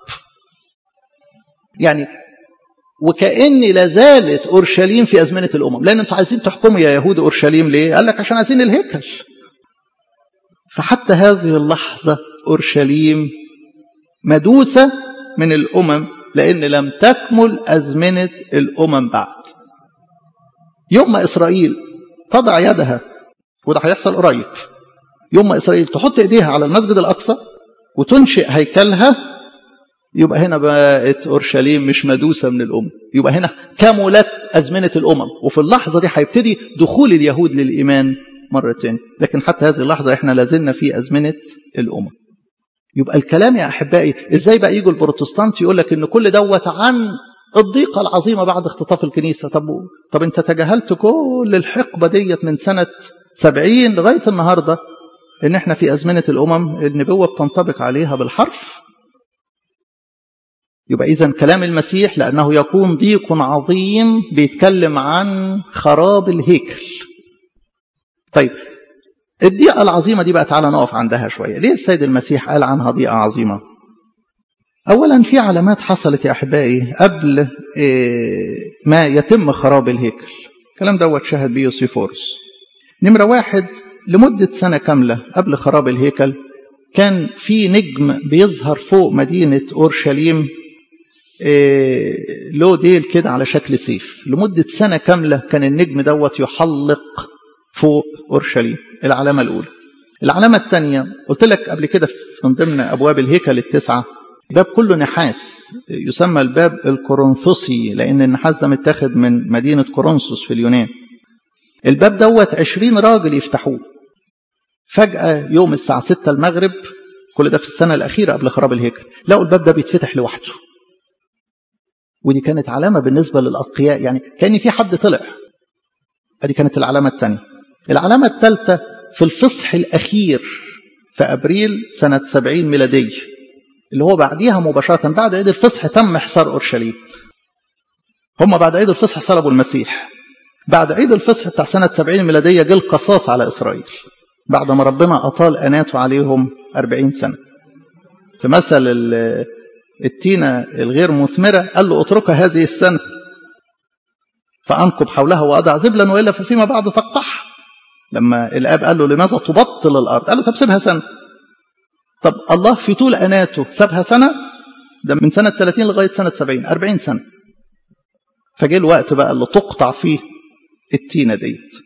يعني وكأن لازالت أورشليم في أزمنة الأمم لأن أنتوا عايزين تحكموا يا يهود أورشليم ليه؟ قال لك عشان عايزين الهيكل فحتى هذه اللحظة أورشليم مدوسة من الأمم لأن لم تكمل أزمنة الأمم بعد يوم ما إسرائيل تضع يدها وده هيحصل قريب يوم ما إسرائيل تحط إيديها على المسجد الأقصى وتنشئ هيكلها يبقى هنا بقت أورشليم مش مدوسة من الأمم يبقى هنا كملت أزمنة الأمم وفي اللحظة دي هيبتدي دخول اليهود للإيمان مرتين لكن حتى هذه اللحظة احنا لازلنا في أزمنة الأمم يبقى الكلام يا أحبائي إزاي بقى يجوا البروتستانت يقول لك إن كل دوت عن الضيقة العظيمة بعد اختطاف الكنيسة طب, طب أنت تجاهلت كل الحقبة ديت من سنة سبعين لغاية النهاردة ان احنا في ازمنه الامم النبوه بتنطبق عليها بالحرف يبقى اذا كلام المسيح لانه يكون ضيق عظيم بيتكلم عن خراب الهيكل طيب الضيقه العظيمه دي بقى تعالى نقف عندها شويه ليه السيد المسيح قال عنها ضيقه عظيمه اولا في علامات حصلت يا احبائي قبل ما يتم خراب الهيكل الكلام دوت شهد بيه يوسيفورس نمره واحد لمده سنه كامله قبل خراب الهيكل كان في نجم بيظهر فوق مدينه اورشليم له ديل كده على شكل سيف لمدة سنة كاملة كان النجم دوت يحلق فوق أورشليم العلامة الأولى العلامة الثانية قلت لك قبل كده من ضمن أبواب الهيكل التسعة باب كله نحاس يسمى الباب الكورنثوسي لأن النحاس ده متاخد من مدينة كورنثوس في اليونان الباب دوت عشرين راجل يفتحوه فجأة يوم الساعة ستة المغرب كل ده في السنة الأخيرة قبل خراب الهيكل لقوا الباب ده بيتفتح لوحده ودي كانت علامة بالنسبة للأتقياء يعني كأن في حد طلع هذه كانت العلامة الثانية العلامة الثالثة في الفصح الأخير في أبريل سنة 70 ميلادية اللي هو بعديها مباشرة بعد عيد الفصح تم حصار أورشليم هم بعد عيد الفصح صلبوا المسيح بعد عيد الفصح بتاع سنة 70 ميلادية جه القصاص على إسرائيل بعد ما ربنا أطال أناته عليهم 40 سنة في مثل التينة الغير مثمرة قال له اتركها هذه السنة فأنقب حولها وأضع زبلا وإلا ففيما بعد تقطعها لما الآب قال له لماذا تبطل الأرض قال له طب سيبها سنة طب الله في طول أناته سابها سنة ده من سنة 30 لغاية سنة 70 40 سنة فجه الوقت بقى اللي تقطع فيه التينة ديت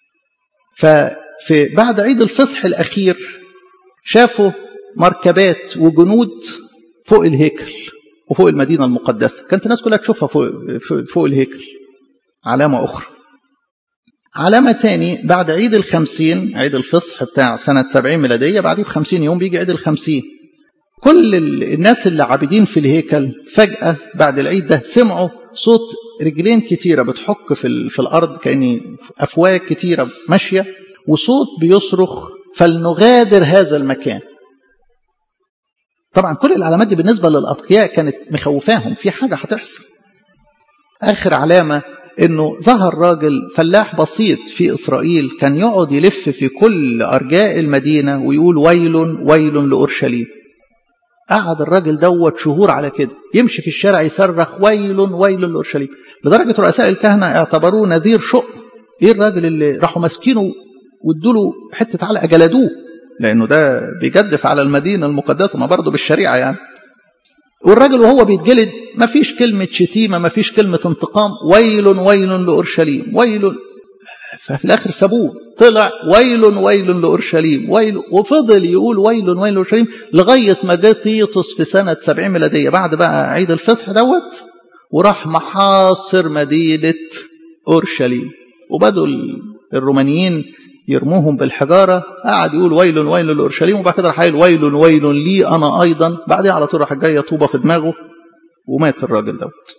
ففي بعد عيد الفصح الأخير شافوا مركبات وجنود فوق الهيكل وفوق المدينة المقدسة كانت الناس كلها تشوفها فوق, فوق الهيكل علامة أخرى علامة تاني بعد عيد الخمسين عيد الفصح بتاع سنة سبعين ميلادية بعديه بخمسين يوم بيجي عيد الخمسين كل الناس اللي عابدين في الهيكل فجأة بعد العيد ده سمعوا صوت رجلين كتيرة بتحك في, في الأرض كأن أفواج كتيرة ماشية وصوت بيصرخ فلنغادر هذا المكان طبعا كل العلامات دي بالنسبة للأتقياء كانت مخوفاهم في حاجة هتحصل آخر علامة انه ظهر راجل فلاح بسيط في اسرائيل كان يقعد يلف في كل ارجاء المدينه ويقول ويل ويل لاورشليم قعد الراجل دوت شهور على كده يمشي في الشارع يصرخ ويل ويل لاورشليم لدرجه رؤساء الكهنه اعتبروه نذير شؤم ايه الراجل اللي راحوا ماسكينه وادوا له حته علقه جلدوه لانه ده بيجدف على المدينه المقدسه ما برضه بالشريعه يعني والراجل وهو بيتجلد ما فيش كلمة شتيمة ما فيش كلمة انتقام ويل ويل لأورشليم ويل ففي الآخر سابوه طلع ويل ويل لأورشليم ويل وفضل يقول ويل ويل لأورشليم لغاية ما جه تيطس في سنة 70 ميلادية بعد بقى عيد الفصح دوت وراح محاصر مدينة أورشليم وبدوا الرومانيين يرموهم بالحجارة قعد يقول ويل ويل لأورشليم وبعد كده راح قايل ويل ويل لي أنا أيضا بعدها على طول راح جاية طوبة في دماغه ومات الراجل دوت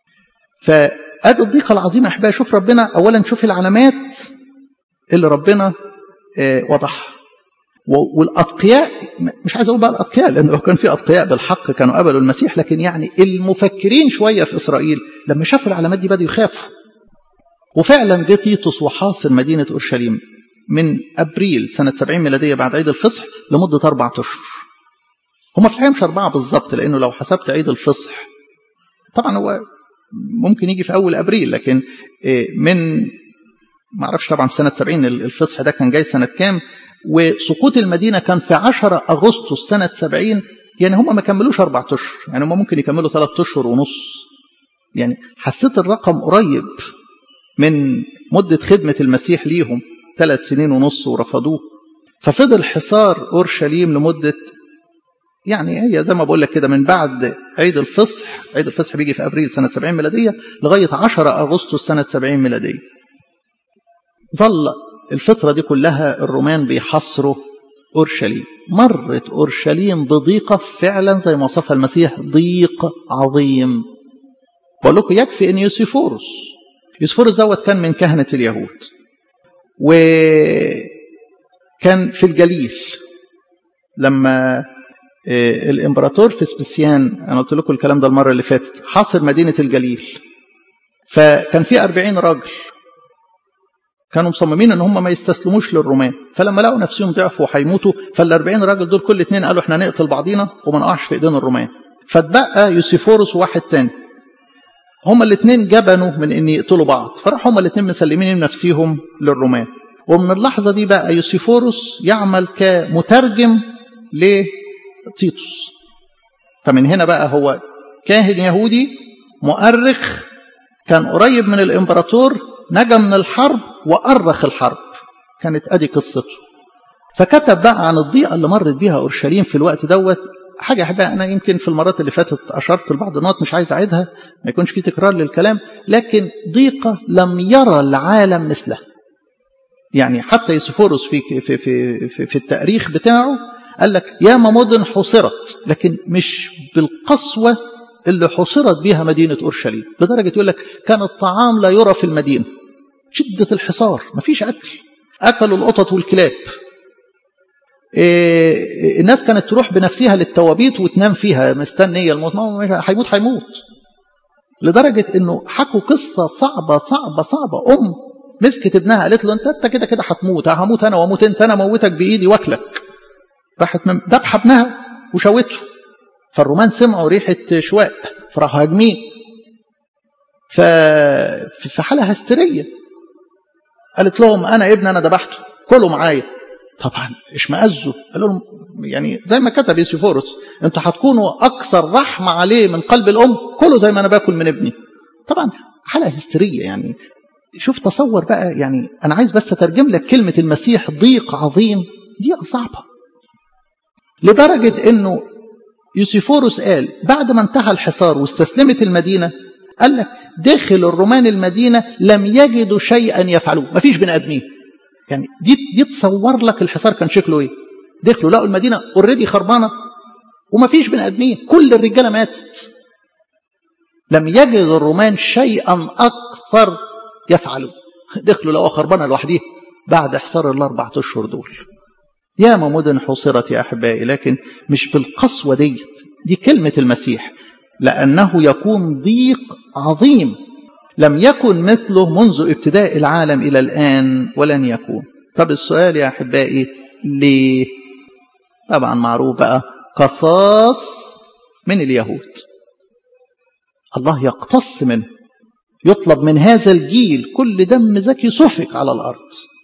فأدوا الضيقة العظيمة يا أحبائي شوف ربنا أولا شوف العلامات اللي ربنا وضعها والأتقياء مش عايز أقول بقى الأتقياء لأن لو كان في أتقياء بالحق كانوا قبلوا المسيح لكن يعني المفكرين شوية في إسرائيل لما شافوا العلامات دي بدأوا يخافوا وفعلا جه تيتوس وحاصر مدينة أورشليم من أبريل سنة 70 ميلادية بعد عيد الفصح لمدة أربعة أشهر هما في الحقيقة مش أربعة بالظبط لأنه لو حسبت عيد الفصح طبعا هو ممكن يجي في أول أبريل لكن من ما أعرفش طبعا في سنة 70 الفصح ده كان جاي سنة كام وسقوط المدينة كان في 10 أغسطس سنة 70 يعني هم ما كملوش أربعة أشهر يعني هم ممكن يكملوا ثلاثة أشهر ونص يعني حسيت الرقم قريب من مدة خدمة المسيح ليهم ثلاث سنين ونص ورفضوه ففضل حصار أورشليم لمدة يعني هي زي ما بقول لك كده من بعد عيد الفصح عيد الفصح بيجي في أبريل سنة 70 ميلادية لغاية 10 أغسطس سنة 70 ميلادية ظل الفترة دي كلها الرومان بيحصروا أورشليم مرت أورشليم بضيقة فعلا زي ما وصفها المسيح ضيق عظيم بقول لكم يكفي أن يوسيفورس يوسيفورس دوت كان من كهنة اليهود كان في الجليل لما الامبراطور فسبسيان انا قلت لكم الكلام ده المره اللي فاتت حاصر مدينه الجليل فكان في أربعين راجل كانوا مصممين ان هم ما يستسلموش للرومان فلما لقوا نفسهم ضعفوا وهيموتوا فال40 راجل دول كل اتنين قالوا احنا نقتل بعضينا وما نقعش في ايدين الرومان فاتبقى يوسيفورس وواحد تاني هما الاثنين جبنوا من ان يقتلوا بعض فراحوا هما الاثنين مسلمين نفسيهم للرومان ومن اللحظة دي بقى يوسيفورس يعمل كمترجم لتيتوس فمن هنا بقى هو كاهن يهودي مؤرخ كان قريب من الامبراطور نجا من الحرب وأرخ الحرب كانت ادي قصته فكتب بقى عن الضيقة اللي مرت بيها أورشليم في الوقت دوت حاجة أحبها أنا يمكن في المرات اللي فاتت أشرت لبعض النقط مش عايز أعيدها ما يكونش في تكرار للكلام لكن ضيقة لم يرى العالم مثلها يعني حتى يوسفورس في في في في, في التاريخ بتاعه قال لك ياما مدن حصرت لكن مش بالقسوة اللي حصرت بها مدينة أورشليم لدرجة يقول لك كان الطعام لا يرى في المدينة شدة الحصار مفيش أكل أكلوا القطط والكلاب إيه الناس كانت تروح بنفسها للتوابيت وتنام فيها مستنية الموت هيموت هيموت لدرجة انه حكوا قصة صعبة صعبة صعبة ام مسكت ابنها قالت له انت انت كده كده هتموت هموت انا واموت انت انا موتك بايدي واكلك راحت ذبح ابنها وشوته فالرومان سمعوا ريحة شواء فراحوا هاجمين ف في حالة هستيرية قالت لهم انا ابن انا ذبحته كلوا معايا طبعا اشمئزوا قالوا لهم يعني زي ما كتب يوسيفورس انتوا هتكونوا اكثر رحمه عليه من قلب الام كلوا زي ما انا باكل من ابني طبعا حاله هستيريه يعني شوف تصور بقى يعني انا عايز بس اترجم لك كلمه المسيح ضيق عظيم ضيقه صعبه لدرجه انه يوسيفورس قال بعد ما انتهى الحصار واستسلمت المدينه قال لك دخل الرومان المدينه لم يجدوا شيئا يفعلوه مفيش بني ادمين يعني دي دي تصور لك الحصار كان شكله ايه دخلوا لقوا المدينه اوريدي خربانه وما فيش بني ادمين كل الرجاله ماتت لم يجد الرومان شيئا اكثر يفعلوا دخلوا لقوا خربانه لوحديها بعد حصار الاربع اشهر دول ياما مدن حصرت يا احبائي لكن مش بالقسوه ديت دي كلمه المسيح لانه يكون ضيق عظيم لم يكن مثله منذ ابتداء العالم إلى الآن ولن يكون طب السؤال يا أحبائي ليه طبعا معروف بقى قصاص من اليهود الله يقتص منه يطلب من هذا الجيل كل دم زكي سفك على الأرض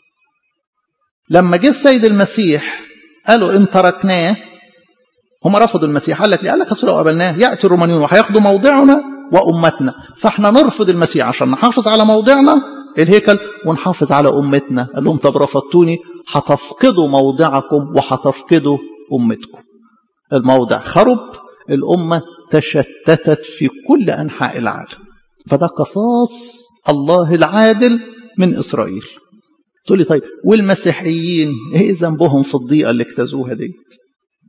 لما جه السيد المسيح قالوا إن تركناه هم رفضوا المسيح قال لك ليه؟ قال لك أصل لو قبلناه يأتي الرومانيون وهياخدوا موضعنا وأمتنا فاحنا نرفض المسيح عشان نحافظ على موضعنا الهيكل ونحافظ على أمتنا قال لهم طب رفضتوني هتفقدوا موضعكم وهتفقدوا أمتكم الموضع خرب الأمة تشتتت في كل أنحاء العالم فده قصاص الله العادل من إسرائيل تقول لي طيب والمسيحيين ايه ذنبهم في الضيقة اللي اجتازوها ديت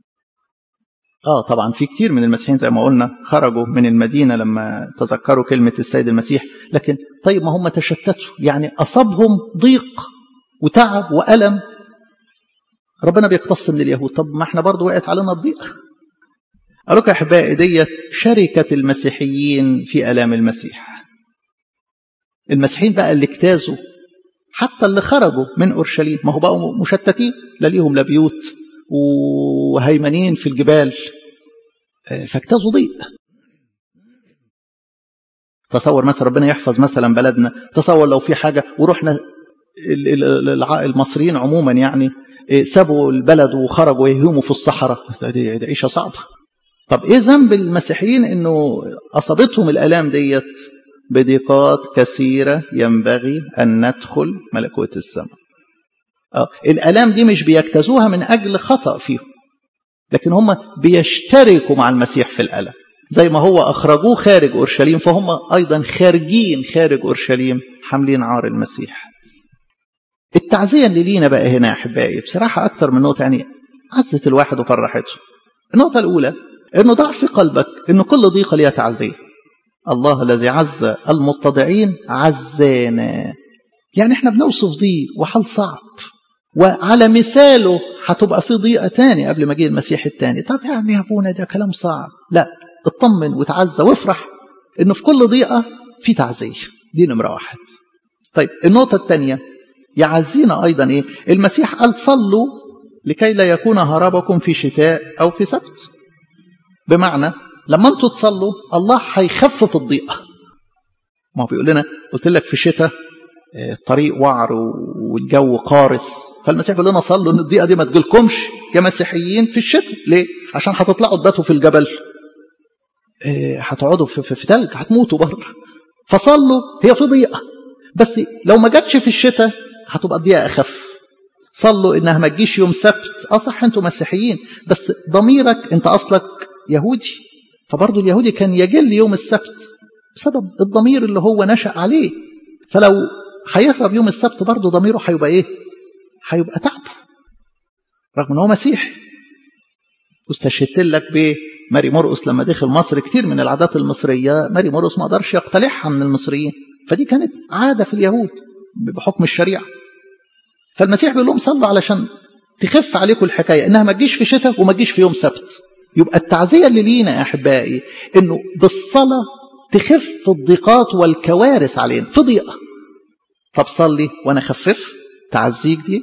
اه طبعا في كتير من المسيحيين زي ما قلنا خرجوا من المدينه لما تذكروا كلمه السيد المسيح لكن طيب ما هم تشتتوا يعني اصابهم ضيق وتعب والم ربنا بيقتص من اليهود طب ما احنا برضو وقعت علينا الضيق قالوا يا احبائي ديت شركه المسيحيين في الام المسيح المسيحيين بقى اللي اجتازوا حتى اللي خرجوا من اورشليم ما هو بقوا مشتتين لا ليهم لا بيوت وهيمنين في الجبال فاجتازوا ضيق تصور مثلا ربنا يحفظ مثلا بلدنا تصور لو في حاجة ورحنا المصريين عموما يعني سابوا البلد وخرجوا يهيموا في الصحراء دي عيشة صعبة طب ايه ذنب المسيحيين انه اصابتهم الالام ديت بضيقات كثيرة ينبغي ان ندخل ملكوت السماء آه. الالام دي مش بيجتازوها من اجل خطا فيهم لكن هم بيشتركوا مع المسيح في الالم زي ما هو اخرجوه خارج اورشليم فهم ايضا خارجين خارج اورشليم حاملين عار المسيح التعزيه اللي لينا بقى هنا يا احبائي بصراحه اكتر من نقطه يعني عزت الواحد وفرحته النقطه الاولى انه ضع في قلبك انه كل ضيقه ليها تعزيه الله الذي عز المتضعين عزانا يعني احنا بنوصف ضيق وحال صعب وعلى مثاله هتبقى في ضيقة تاني قبل ما جه المسيح التاني طب يا عم يا ابونا ده كلام صعب لا اطمن وتعزى وافرح انه في كل ضيقة في تعزية دي نمرة واحد طيب النقطة الثانية يعزينا أيضا إيه المسيح قال صلوا لكي لا يكون هربكم في شتاء أو في سبت بمعنى لما انتوا تصلوا الله هيخفف الضيقة ما هو بيقول لنا قلت لك في الشتاء الطريق وعر والجو قارس فالمسيح بيقول لنا صلوا ان الضيقه دي ما تجيلكمش يا مسيحيين في الشتاء ليه عشان هتطلعوا تباتوا في الجبل هتقعدوا في, في, في تلج هتموتوا بره فصلوا هي في ضيقه بس لو ما جاتش في الشتاء هتبقى الضيقه اخف صلوا انها ما تجيش يوم سبت اه صح انتوا مسيحيين بس ضميرك انت اصلك يهودي فبرضه اليهودي كان يجل يوم السبت بسبب الضمير اللي هو نشأ عليه فلو هيهرب يوم السبت برضه ضميره هيبقى ايه هيبقى تعبه رغم ان هو مسيحي واستشهدت لك بماري مرقس لما دخل مصر كتير من العادات المصريه ماري مرقس ما قدرش يقتلعها من المصريين فدي كانت عاده في اليهود بحكم الشريعه فالمسيح بيقول لهم صلوا علشان تخف عليكم الحكايه انها ما تجيش في شتاء وما تجيش في يوم سبت يبقى التعزيه اللي لينا يا احبائي انه بالصلاه تخف الضيقات والكوارث علينا في ضيقه طب صلي وانا خفف تعزيك دي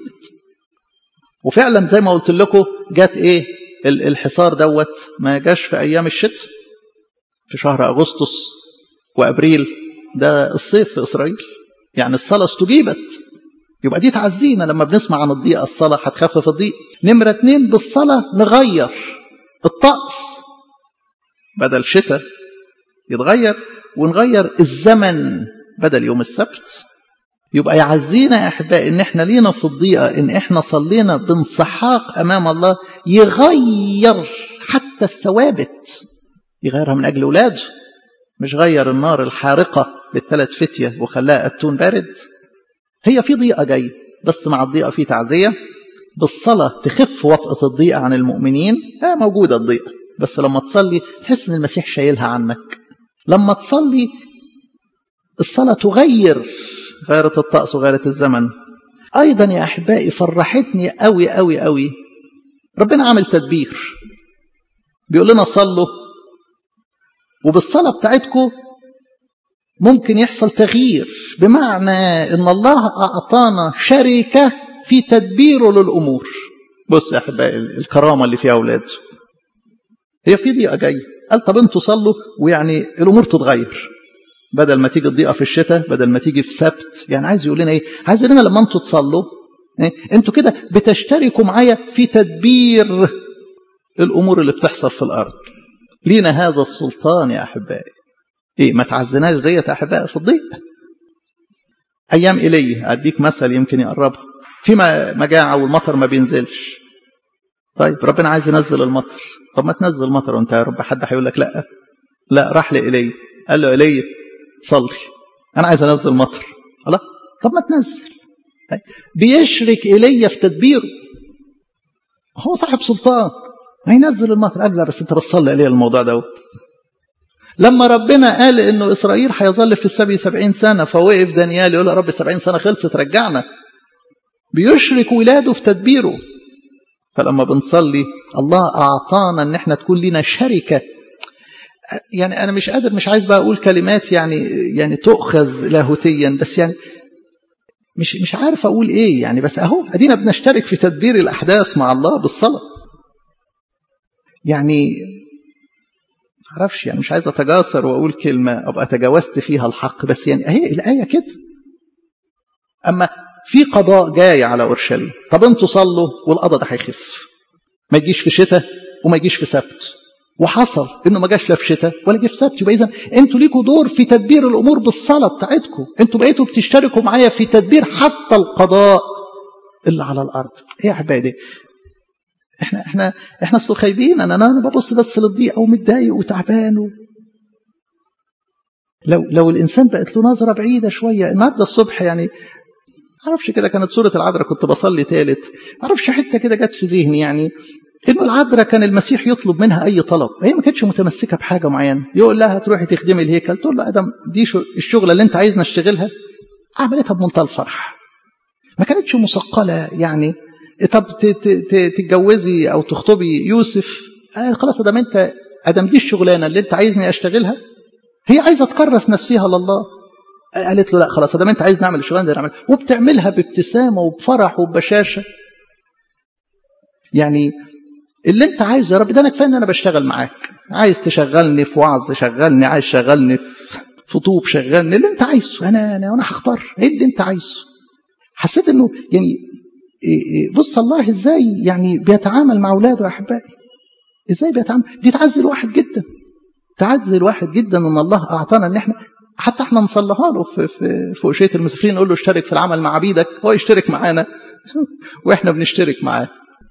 وفعلا زي ما قلت لكم جت ايه الحصار دوت ما جاش في ايام الشتاء في شهر اغسطس وابريل ده الصيف في اسرائيل يعني الصلاه استجيبت يبقى دي تعزينا لما بنسمع عن الضيقه الصلاه هتخفف الضيق نمره اتنين بالصلاه نغير الطقس بدل شتاء يتغير ونغير الزمن بدل يوم السبت يبقى يعزينا يا احبائي ان احنا لينا في الضيقه ان احنا صلينا بانسحاق امام الله يغير حتى الثوابت يغيرها من اجل اولاده مش غير النار الحارقه للثلاث فتيه وخلاها اتون بارد هي في ضيقه جايه بس مع الضيقه في تعزيه بالصلاه تخف وطأة الضيقه عن المؤمنين ها موجوده الضيقه بس لما تصلي تحس ان المسيح شايلها عنك لما تصلي الصلاه تغير غيرت الطقس وغيرت الزمن ايضا يا احبائي فرحتني قوي قوي قوي ربنا عامل تدبير بيقول لنا صلوا وبالصلاه بتاعتكم ممكن يحصل تغيير بمعنى ان الله اعطانا شركه في تدبيره للامور بص يا احبائي الكرامه اللي فيها اولاد هي في ضيقه جايه قال طب انتوا صلوا ويعني الامور تتغير بدل ما تيجي الضيقه في الشتاء بدل ما تيجي في سبت يعني عايز يقول لنا ايه عايز يقول لنا لما انتوا تصلوا إيه؟ انتوا كده بتشتركوا معايا في تدبير الامور اللي بتحصل في الارض لينا هذا السلطان يا احبائي ايه ما تعزناش ديت يا احبائي في الضيق ايام ايليا اديك مثل يمكن يقربها في مجاعه والمطر ما بينزلش طيب ربنا عايز ينزل المطر طب ما تنزل مطر وانت يا رب حد هيقول لك لا لا راح لايليا قال له ايليا صلي انا عايز انزل مطر الله طب ما تنزل بيشرك ايليا في تدبيره هو صاحب سلطان هينزل المطر قال لا بس انت بتصلي ايليا الموضوع ده لما ربنا قال انه اسرائيل هيظل في السبي سبعين سنه فوقف دانيال يقول يا رب سبعين سنه خلصت رجعنا بيشرك ولاده في تدبيره فلما بنصلي الله اعطانا ان احنا تكون لنا شركه يعني انا مش قادر مش عايز بقى اقول كلمات يعني يعني تؤخذ لاهوتيا بس يعني مش مش عارف اقول ايه يعني بس اهو ادينا بنشترك في تدبير الاحداث مع الله بالصلاه يعني معرفش يعني مش عايز اتجاسر واقول كلمه ابقى تجاوزت فيها الحق بس يعني اهي الايه كده اما في قضاء جاي على اورشليم طب انتوا صلوا والقضاء ده هيخف ما يجيش في شتاء وما يجيش في سبت وحصل انه ما جاش لا في شتاء ولا جه في سبت يبقى اذا انتوا ليكوا دور في تدبير الامور بالصلاه بتاعتكم انتوا بقيتوا بتشتركوا معايا في تدبير حتى القضاء اللي على الارض ايه يا احبائي احنا احنا احنا اصل خايبين انا انا ببص بس للضيقه ومتضايق وتعبان و... لو لو الانسان بقت له نظره بعيده شويه النهارده الصبح يعني معرفش كده كانت سوره العذراء كنت بصلي ثالث معرفش حته كده جت في ذهني يعني انه العذراء كان المسيح يطلب منها اي طلب هي ما كانتش متمسكه بحاجه معينه يقول لها تروحي تخدمي الهيكل تقول له ادم دي الشغله اللي انت عايزنا اشتغلها عملتها بمنتهى الفرح ما كانتش مثقلة يعني طب تتجوزي أو تخطبي يوسف آه خلاص ادام انت ادام دي الشغلانة اللي انت عايزني أشتغلها هي عايزة تكرس نفسها لله قالت له لا خلاص ادام انت عايز نعمل الشغلانه دي نعمل وبتعملها بابتسامه وبفرح وببشاشه يعني اللي انت عايزه يا رب ده انا كفايه ان انا بشتغل معاك عايز تشغلني في وعظ شغلني عايز شغلني في طوب شغلني اللي انت عايزه انا انا وانا هختار ايه اللي انت عايزه حسيت انه يعني بص الله ازاي يعني بيتعامل مع اولاده يا احبائي ازاي بيتعامل دي تعزي الواحد جدا تعزي الواحد جدا ان الله اعطانا ان احنا حتى احنا نصليها له في في في أشية المسافرين نقول له اشترك في العمل مع عبيدك هو يشترك معانا واحنا بنشترك معاه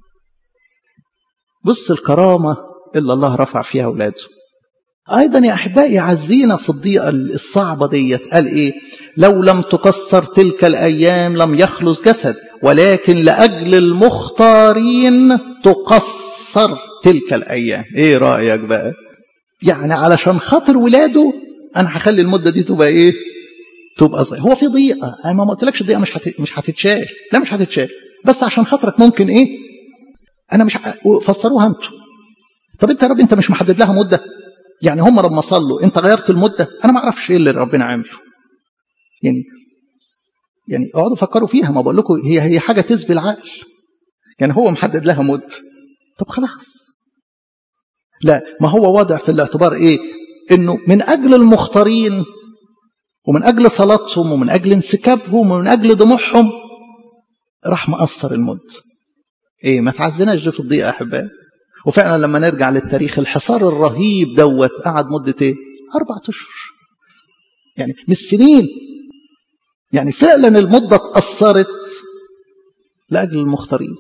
بص الكرامة اللي الله رفع فيها أولاده أيضا يا أحبائي عزينا في الضيقة الصعبة ديت قال إيه لو لم تكسر تلك الأيام لم يخلص جسد ولكن لأجل المختارين تقصر تلك الأيام إيه رأيك بقى يعني علشان خاطر ولاده أنا هخلي المدة دي تبقى إيه تبقى صغير هو في ضيقة أنا ما قلتلكش الضيقة مش هت... مش هتتشال لا مش هتتشال بس عشان خاطرك ممكن إيه أنا مش ه... فسروها أنتوا طب أنت يا رب أنت مش محدد لها مدة يعني هم لما صلوا انت غيرت المده انا ما اعرفش ايه اللي ربنا عامله يعني يعني اقعدوا فكروا فيها ما بقول لكم هي هي حاجه تسبي العقل يعني هو محدد لها مده طب خلاص لا ما هو واضع في الاعتبار ايه انه من اجل المختارين ومن اجل صلاتهم ومن اجل انسكابهم ومن اجل دموعهم راح مقصر المد ايه ما تعزناش في الضيقه يا احبائي وفعلا لما نرجع للتاريخ الحصار الرهيب دوت قعد مدة ايه؟ أربعة أشهر. يعني مش سنين. يعني فعلا المدة اتأثرت لأجل المختارين.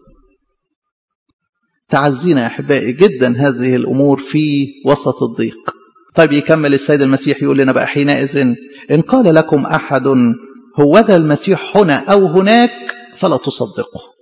تعزينا يا أحبائي جدا هذه الأمور في وسط الضيق. طيب يكمل السيد المسيح يقول لنا بقى حينئذ إن قال لكم أحد هو ذا المسيح هنا أو هناك فلا تصدقوا.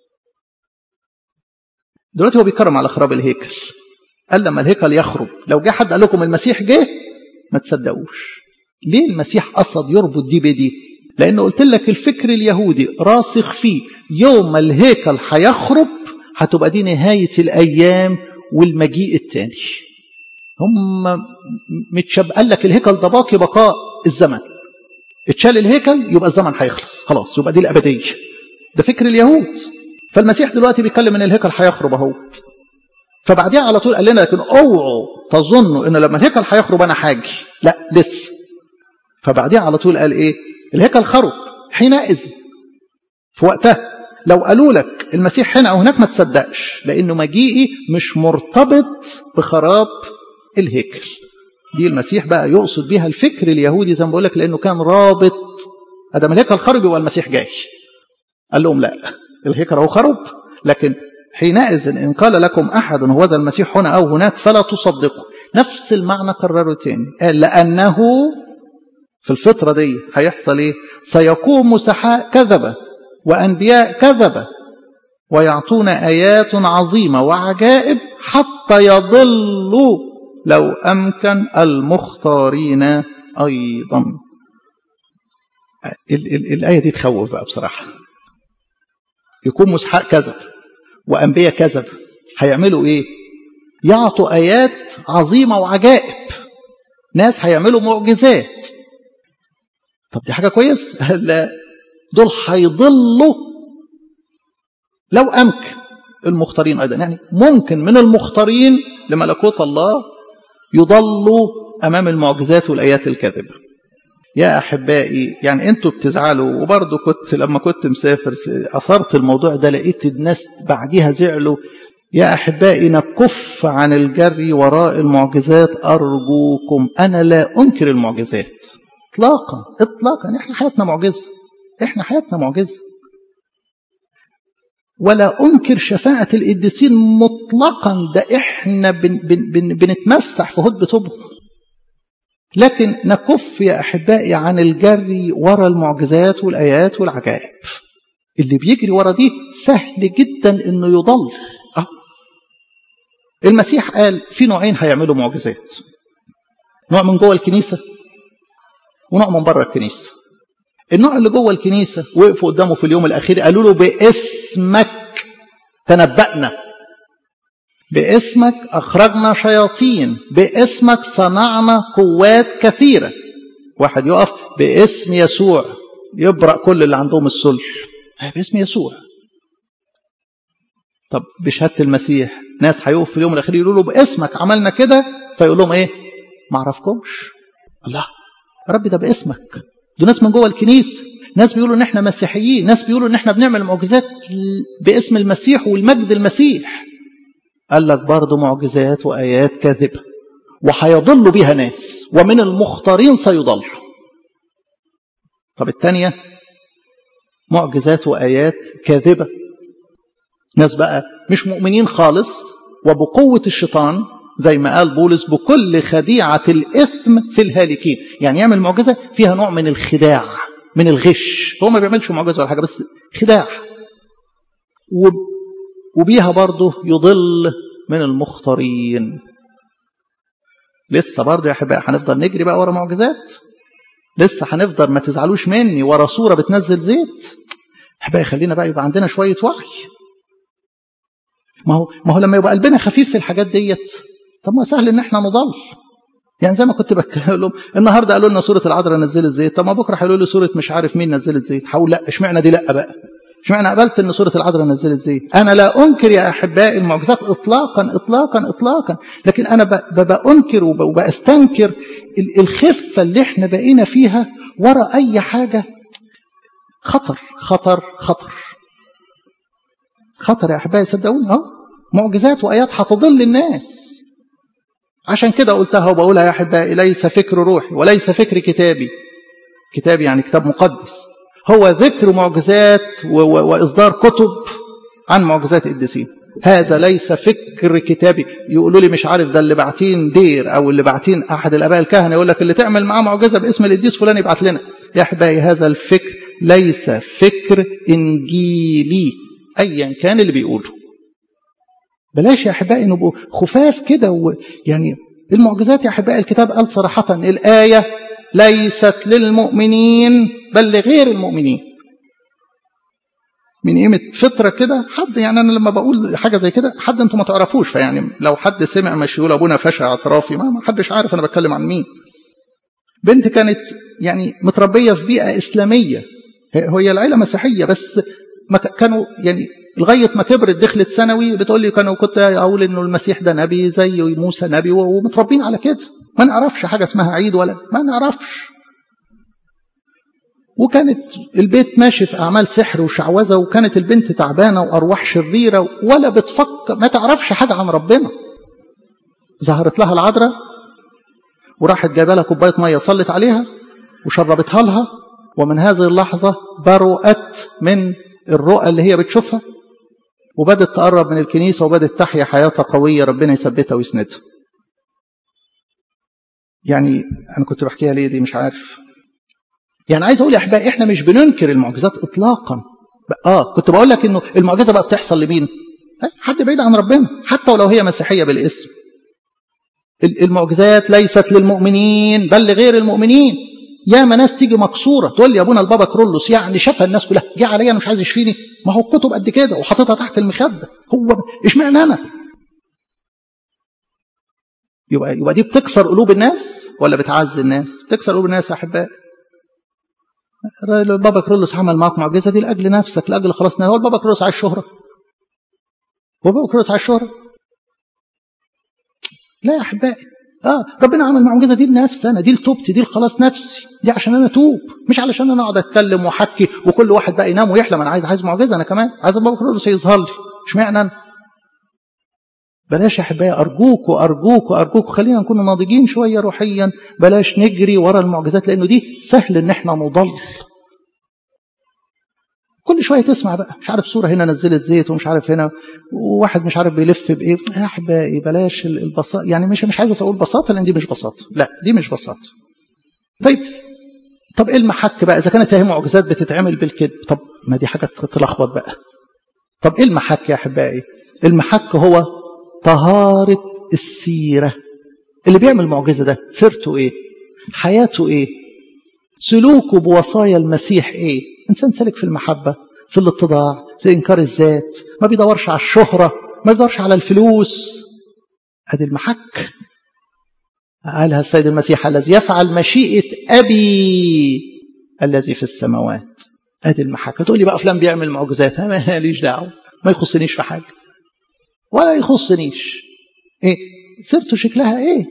دلوقتي هو بيكرم على خراب الهيكل قال لما الهيكل يخرب لو جه حد قال لكم المسيح جه ما تصدقوش ليه المسيح قصد يربط دي بدي لانه قلت لك الفكر اليهودي راسخ فيه يوم ما الهيكل هيخرب هتبقى دي نهايه الايام والمجيء الثاني هم متشب قال لك الهيكل ده باقي بقاء الزمن اتشال الهيكل يبقى الزمن هيخلص خلاص يبقى دي الابديه ده فكر اليهود فالمسيح دلوقتي بيتكلم ان الهيكل هيخرب اهوت فبعديها على طول قال لنا لكن اوعوا تظنوا ان لما الهيكل هيخرب انا حاجي لا لسه فبعديها على طول قال ايه الهيكل خرب حينئذ في وقتها لو قالوا لك المسيح هنا او هناك ما تصدقش لانه مجيئي مش مرتبط بخراب الهيكل دي المسيح بقى يقصد بيها الفكر اليهودي زي ما بقول لك لانه كان رابط ادم الهيكل خرب يبقى المسيح جاي قال لهم لا الهيكل هو خرب لكن حينئذ إن قال لكم أحد هو ذا المسيح هنا أو هناك فلا تصدقوا نفس المعنى كرره تاني قال لأنه في الفترة دي هيحصل إيه سيقوم مسحاء كذبة وأنبياء كذبة ويعطون آيات عظيمة وعجائب حتى يضلوا لو أمكن المختارين أيضا ال ال الآية دي تخوف بقى بصراحة يكون مسحاء كذب وأنبياء كذب هيعملوا إيه يعطوا آيات عظيمة وعجائب ناس هيعملوا معجزات طب دي حاجة كويس لا دول هيضلوا لو أمكن المختارين أيضا يعني ممكن من المختارين لملكوت الله يضلوا أمام المعجزات والآيات الكاذبة يا أحبائي يعني أنتوا بتزعلوا وبرضه كنت لما كنت مسافر أثرت الموضوع ده لقيت الناس بعديها زعلوا يا أحبائي نكف عن الجري وراء المعجزات أرجوكم أنا لا أنكر المعجزات إطلاقا إطلاقا إحنا حياتنا معجزة إحنا حياتنا معجزة ولا أنكر شفاعة القديسين مطلقا ده إحنا بن بن بن بنتمسح في هد طوبهم لكن نكف يا أحبائي عن الجري ورا المعجزات والآيات والعجائب اللي بيجري ورا دي سهل جدا انه يضل أه. المسيح قال في نوعين هيعملوا معجزات نوع من جوه الكنيسة ونوع من بره الكنيسة النوع اللي جوه الكنيسة وقفوا قدامه في اليوم الأخير قالوا له باسمك تنبأنا باسمك أخرجنا شياطين باسمك صنعنا قوات كثيرة واحد يقف باسم يسوع يبرأ كل اللي عندهم السلح باسم يسوع طب بشهادة المسيح ناس هيقف في اليوم الأخير يقولوا له باسمك عملنا كده فيقول لهم إيه ما أعرفكمش الله ربي ده باسمك دول ناس من جوه الكنيسة ناس بيقولوا ان احنا مسيحيين ناس بيقولوا ان احنا بنعمل معجزات باسم المسيح والمجد المسيح قال لك برضه معجزات وآيات كاذبة وهيضل بها ناس ومن المختارين سيضل طب الثانية معجزات وآيات كاذبة ناس بقى مش مؤمنين خالص وبقوة الشيطان زي ما قال بولس بكل خديعة الإثم في الهالكين يعني يعمل معجزة فيها نوع من الخداع من الغش هو ما بيعملش معجزة ولا حاجة بس خداع وبيها برضه يضل من المختارين لسه برضه يا احبائي هنفضل نجري بقى ورا معجزات لسه هنفضل ما تزعلوش مني ورا صوره بتنزل زيت احبائي خلينا بقى يبقى عندنا شويه وعي ما هو ما هو لما يبقى قلبنا خفيف في الحاجات ديت طب ما سهل ان احنا نضل يعني زي ما كنت بتكلم لهم النهارده قالوا لنا سوره العذراء نزلت زيت طب ما بكره هيقولوا لي سوره مش عارف مين نزلت زيت هقول لا اشمعنى دي لا بقى اشمعنى قبلت ان سوره العذراء نزلت زيت انا لا انكر يا احبائي المعجزات اطلاقا اطلاقا اطلاقا لكن انا بنكر وبستنكر الخفه اللي احنا بقينا فيها ورا اي حاجه خطر خطر خطر خطر يا احبائي صدقوني اهو معجزات وايات هتضل الناس عشان كده قلتها وبقولها يا احبائي ليس فكر روحي وليس فكر كتابي كتابي يعني كتاب مقدس هو ذكر معجزات وإصدار كتب عن معجزات القديسين هذا ليس فكر كتابي يقولوا لي مش عارف ده اللي باعتين دير او اللي باعتين احد الاباء الكهنه يقول لك اللي تعمل معاه معجزه باسم القديس فلان يبعت لنا يا احبائي هذا الفكر ليس فكر انجيلي ايا كان اللي بيقوله بلاش يا احبائي نبقوا خفاف كده ويعني المعجزات يا احبائي الكتاب قال صراحه الايه ليست للمؤمنين بل لغير المؤمنين من قيمة فترة كده حد يعني أنا لما بقول حاجة زي كده حد أنتم ما تعرفوش فيعني لو حد سمع مش يقول أبونا فشل اعترافي ما حدش عارف أنا بتكلم عن مين بنت كانت يعني متربية في بيئة إسلامية هي العيلة مسيحية بس ما كانوا يعني لغاية ما كبرت دخلت ثانوي بتقول لي كانوا كنت أقول إنه المسيح ده نبي زي موسى نبي ومتربين على كده ما نعرفش حاجة اسمها عيد ولا ما نعرفش وكانت البيت ماشي في أعمال سحر وشعوذة وكانت البنت تعبانة وأرواح شريرة ولا بتفكر ما تعرفش حاجة عن ربنا ظهرت لها العذراء وراحت جايبه لها كوباية مية صلت عليها وشربتها لها ومن هذه اللحظة برؤت من الرؤى اللي هي بتشوفها وبدت تقرب من الكنيسة وبدت تحيا حياة قوية ربنا يثبتها ويسندها يعني أنا كنت بحكيها ليه دي مش عارف يعني عايز أقول يا أحبائي إحنا مش بننكر المعجزات إطلاقا آه كنت بقول لك إنه المعجزة بقى بتحصل لمين حد بعيد عن ربنا حتى ولو هي مسيحية بالاسم المعجزات ليست للمؤمنين بل لغير المؤمنين يا ما ناس تيجي مكسوره تقول لي يا ابونا البابا كرولوس يعني شافها الناس كلها جه عليا انا مش عايز يشفيني ما هو الكتب قد كده وحاططها تحت المخده هو اشمعنى انا يبقى يبقى دي بتكسر قلوب الناس ولا بتعزي الناس بتكسر قلوب الناس يا احبائي البابا كرولوس عمل معاك معجزه دي لاجل نفسك لاجل خلاص هو البابا كرولوس عايز شهره هو البابا كرولوس عايز شهره لا يا احبائي اه ربنا عمل معجزه دي لنفسي انا دي لتوبتي دي لخلاص نفسي دي عشان انا اتوب مش علشان انا اقعد اتكلم واحكي وكل واحد بقى ينام ويحلم انا عايز عايز معجزه انا كمان عايز البابا كرولوس يظهر لي اشمعنى انا بلاش يا احبائي ارجوكوا ارجوكوا ارجوكوا خلينا نكون ناضجين شويه روحيا بلاش نجري ورا المعجزات لانه دي سهل ان احنا نضل كل شويه تسمع بقى مش عارف صوره هنا نزلت زيت ومش عارف هنا وواحد مش عارف بيلف بايه يا احبائي بلاش البساطه يعني مش مش عايز اقول بساطه لان دي مش بساطه لا دي مش بساطه طيب طب ايه المحك بقى اذا كانت هي معجزات بتتعمل بالكذب طب ما دي حاجه تلخبط بقى طب ايه المحك يا احبائي المحك هو طهاره السيره اللي بيعمل معجزه ده سيرته ايه حياته ايه سلوكه بوصايا المسيح ايه انسان سالك في المحبة في الاتضاع في انكار الذات ما بيدورش على الشهرة ما بيدورش على الفلوس ادي المحك قالها السيد المسيح الذي يفعل مشيئة أبي الذي في السماوات ادي المحك تقول لي بقى فلان بيعمل معجزات انا ماليش دعوه ما يخصنيش في حاجه ولا يخصنيش ايه سيرته شكلها ايه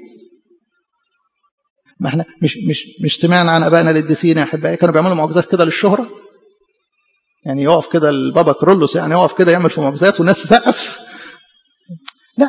ما احنا مش مش مش سمعنا عن ابائنا القديسين يا احبائي كانوا بيعملوا معجزات كده للشهره يعني يقف كده البابا كرولوس يعني يقف كده يعمل في معجزات والناس تسقف لا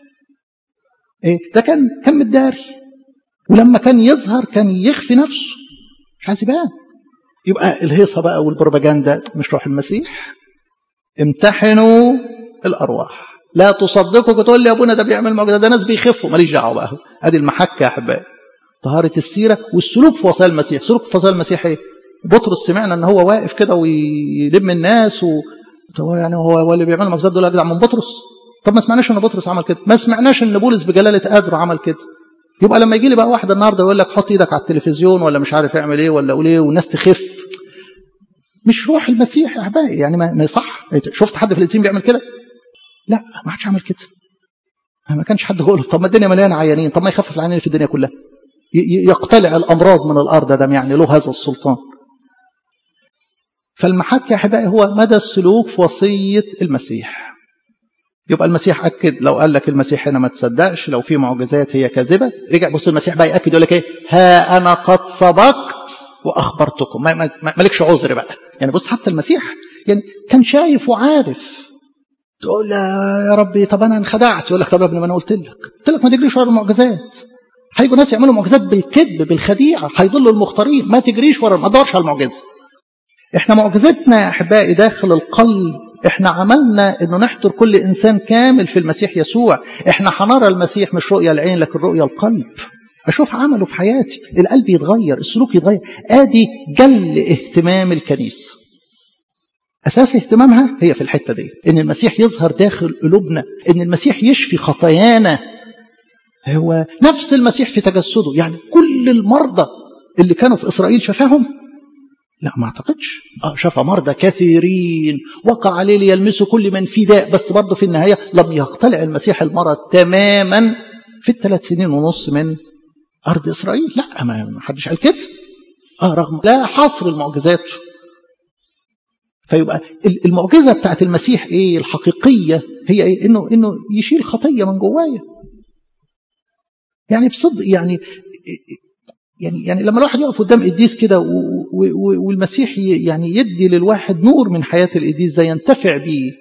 ايه ده كان كان متداري ولما كان يظهر كان يخفي نفسه مش عايز يبان يبقى الهيصه بقى والبروباجندا مش روح المسيح امتحنوا الارواح لا تصدقوا تقول لي يا ابونا ده بيعمل معجزات ده ناس بيخفوا ماليش دعوه بقى ادي المحك يا احبائي طهاره السيره والسلوك في وصايا المسيح سلوك في وصايا المسيح ايه بطرس سمعنا ان هو واقف كده ويلم الناس و هو يعني هو هو اللي بيعمل معجزات دول اجدع من بطرس طب ما سمعناش ان بطرس عمل كده ما سمعناش ان بولس بجلاله قدره عمل كده يبقى لما يجي لي بقى واحد النهارده يقول لك حط ايدك على التلفزيون ولا مش عارف اعمل ايه ولا قول ايه والناس تخف مش روح المسيح يا احبائي يعني ما, ما صح شفت حد في القديسين بيعمل كده لا ما حدش عمل كده ما كانش حد يقول طب ما الدنيا مليانه عيانين طب ما يخفف العيانين في الدنيا كلها يقتلع الامراض من الارض ده يعني له هذا السلطان فالمحك يا احبائي هو مدى السلوك في وصيه المسيح يبقى المسيح اكد لو قال لك المسيح هنا ما تصدقش لو في معجزات هي كاذبه رجع بص المسيح بقى ياكد يقول لك ايه ها انا قد سبقت واخبرتكم ما, ما, ما مالكش عذر بقى يعني بص حتى المسيح يعني كان شايف وعارف تقول يا ربي طب انا انخدعت يقول لك طب يا ابني ما انا قلت لك قلت لك ما تجريش ورا المعجزات هيجوا ناس يعملوا معجزات بالكذب بالخديعه هيضلوا المختارين ما تجريش ورا ما تدورش على المعجزه احنا معجزتنا يا احبائي داخل القلب احنا عملنا انه نحضر كل انسان كامل في المسيح يسوع احنا هنرى المسيح مش رؤيه العين لكن رؤيه القلب اشوف عمله في حياتي القلب يتغير السلوك يتغير ادي جل اهتمام الكنيسه اساس اهتمامها هي في الحته دي ان المسيح يظهر داخل قلوبنا ان المسيح يشفي خطايانا هو نفس المسيح في تجسده يعني كل المرضى اللي كانوا في اسرائيل شفاهم لا ما اعتقدش اه شفى مرضى كثيرين وقع عليه ليلمسوا كل من في داء بس برضه في النهايه لم يقتلع المسيح المرض تماما في الثلاث سنين ونص من ارض اسرائيل لا ما حدش قال كده اه رغم لا حصر المعجزات فيبقى المعجزه بتاعت المسيح ايه الحقيقيه هي ايه انه انه يشيل خطيه من جوايا يعني بصدق يعني يعني يعني لما الواحد يقف قدام قديس كده والمسيح يعني يدي للواحد نور من حياه القديس ده ينتفع بيه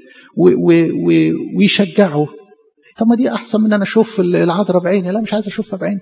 ويشجعه طب ما دي احسن من ان انا اشوف العذراء بعيني لا مش عايز اشوفها بعيني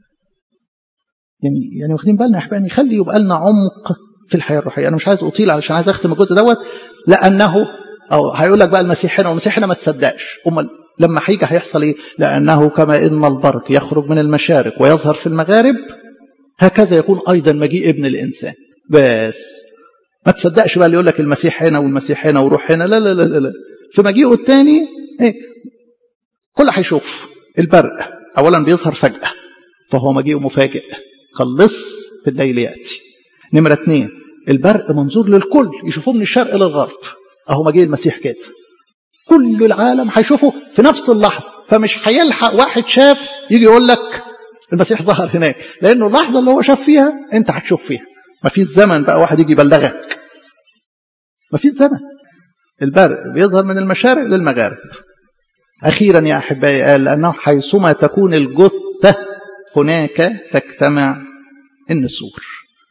يعني يعني واخدين بالنا يا احبائي خلي يبقى لنا عمق في الحياه الروحيه انا مش عايز اطيل علشان عايز اختم الجزء دوت لانه او هيقول لك بقى المسيح هنا والمسيح هنا ما تصدقش امال لما هيجي هيحصل ايه لانه كما ان البرق يخرج من المشارق ويظهر في المغارب هكذا يكون ايضا مجيء ابن الانسان بس ما تصدقش بقى اللي يقول لك المسيح هنا والمسيح هنا وروح هنا لا لا لا لا, لا. في مجيئه الثاني ايه كل هيشوف البرق اولا بيظهر فجاه فهو مجيء مفاجئ خلص في الليل ياتي نمره اثنين البرق منظور للكل يشوفوه من الشرق للغرب اهو مجيء المسيح كده كل العالم هيشوفه في نفس اللحظه فمش هيلحق واحد شاف يجي يقول لك المسيح ظهر هناك لانه اللحظه اللي هو شاف فيها انت هتشوف فيها ما فيش زمن بقى واحد يجي يبلغك ما فيش زمن البرق بيظهر من المشارق للمغارب اخيرا يا احبائي قال لانه حيثما تكون الجثه هناك تجتمع النسور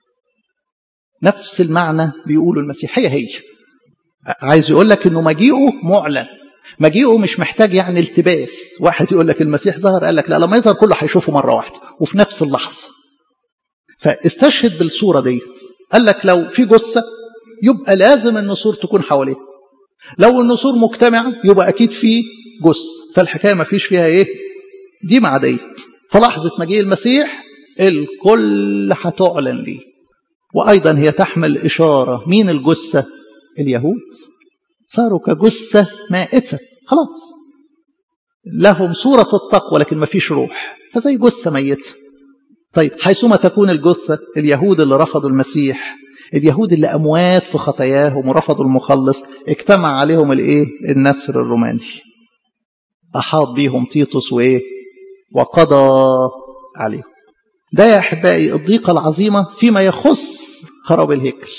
نفس المعنى بيقوله المسيح هي هي عايز يقول لك انه مجيئه معلن مجيئه مش محتاج يعني التباس واحد يقول لك المسيح ظهر قال لك لا لما يظهر كله هيشوفه مره واحده وفي نفس اللحظه فاستشهد بالصوره ديت قال لك لو في جثه يبقى لازم النسور تكون حواليه لو النسور مجتمعه يبقى اكيد في جثه فالحكايه ما فيش فيها ايه دي مع ديت فلحظه مجيء المسيح الكل هتعلن ليه وايضا هي تحمل اشاره مين الجثه اليهود صاروا كجثة مائتة خلاص لهم صورة التقوى لكن ما فيش روح فزي جثة ميتة طيب حيثما تكون الجثة اليهود اللي رفضوا المسيح اليهود اللي أموات في خطاياهم ورفضوا المخلص اجتمع عليهم الايه النسر الروماني أحاط بيهم تيتوس وإيه وقضى عليهم ده يا أحبائي الضيقة العظيمة فيما يخص خراب الهيكل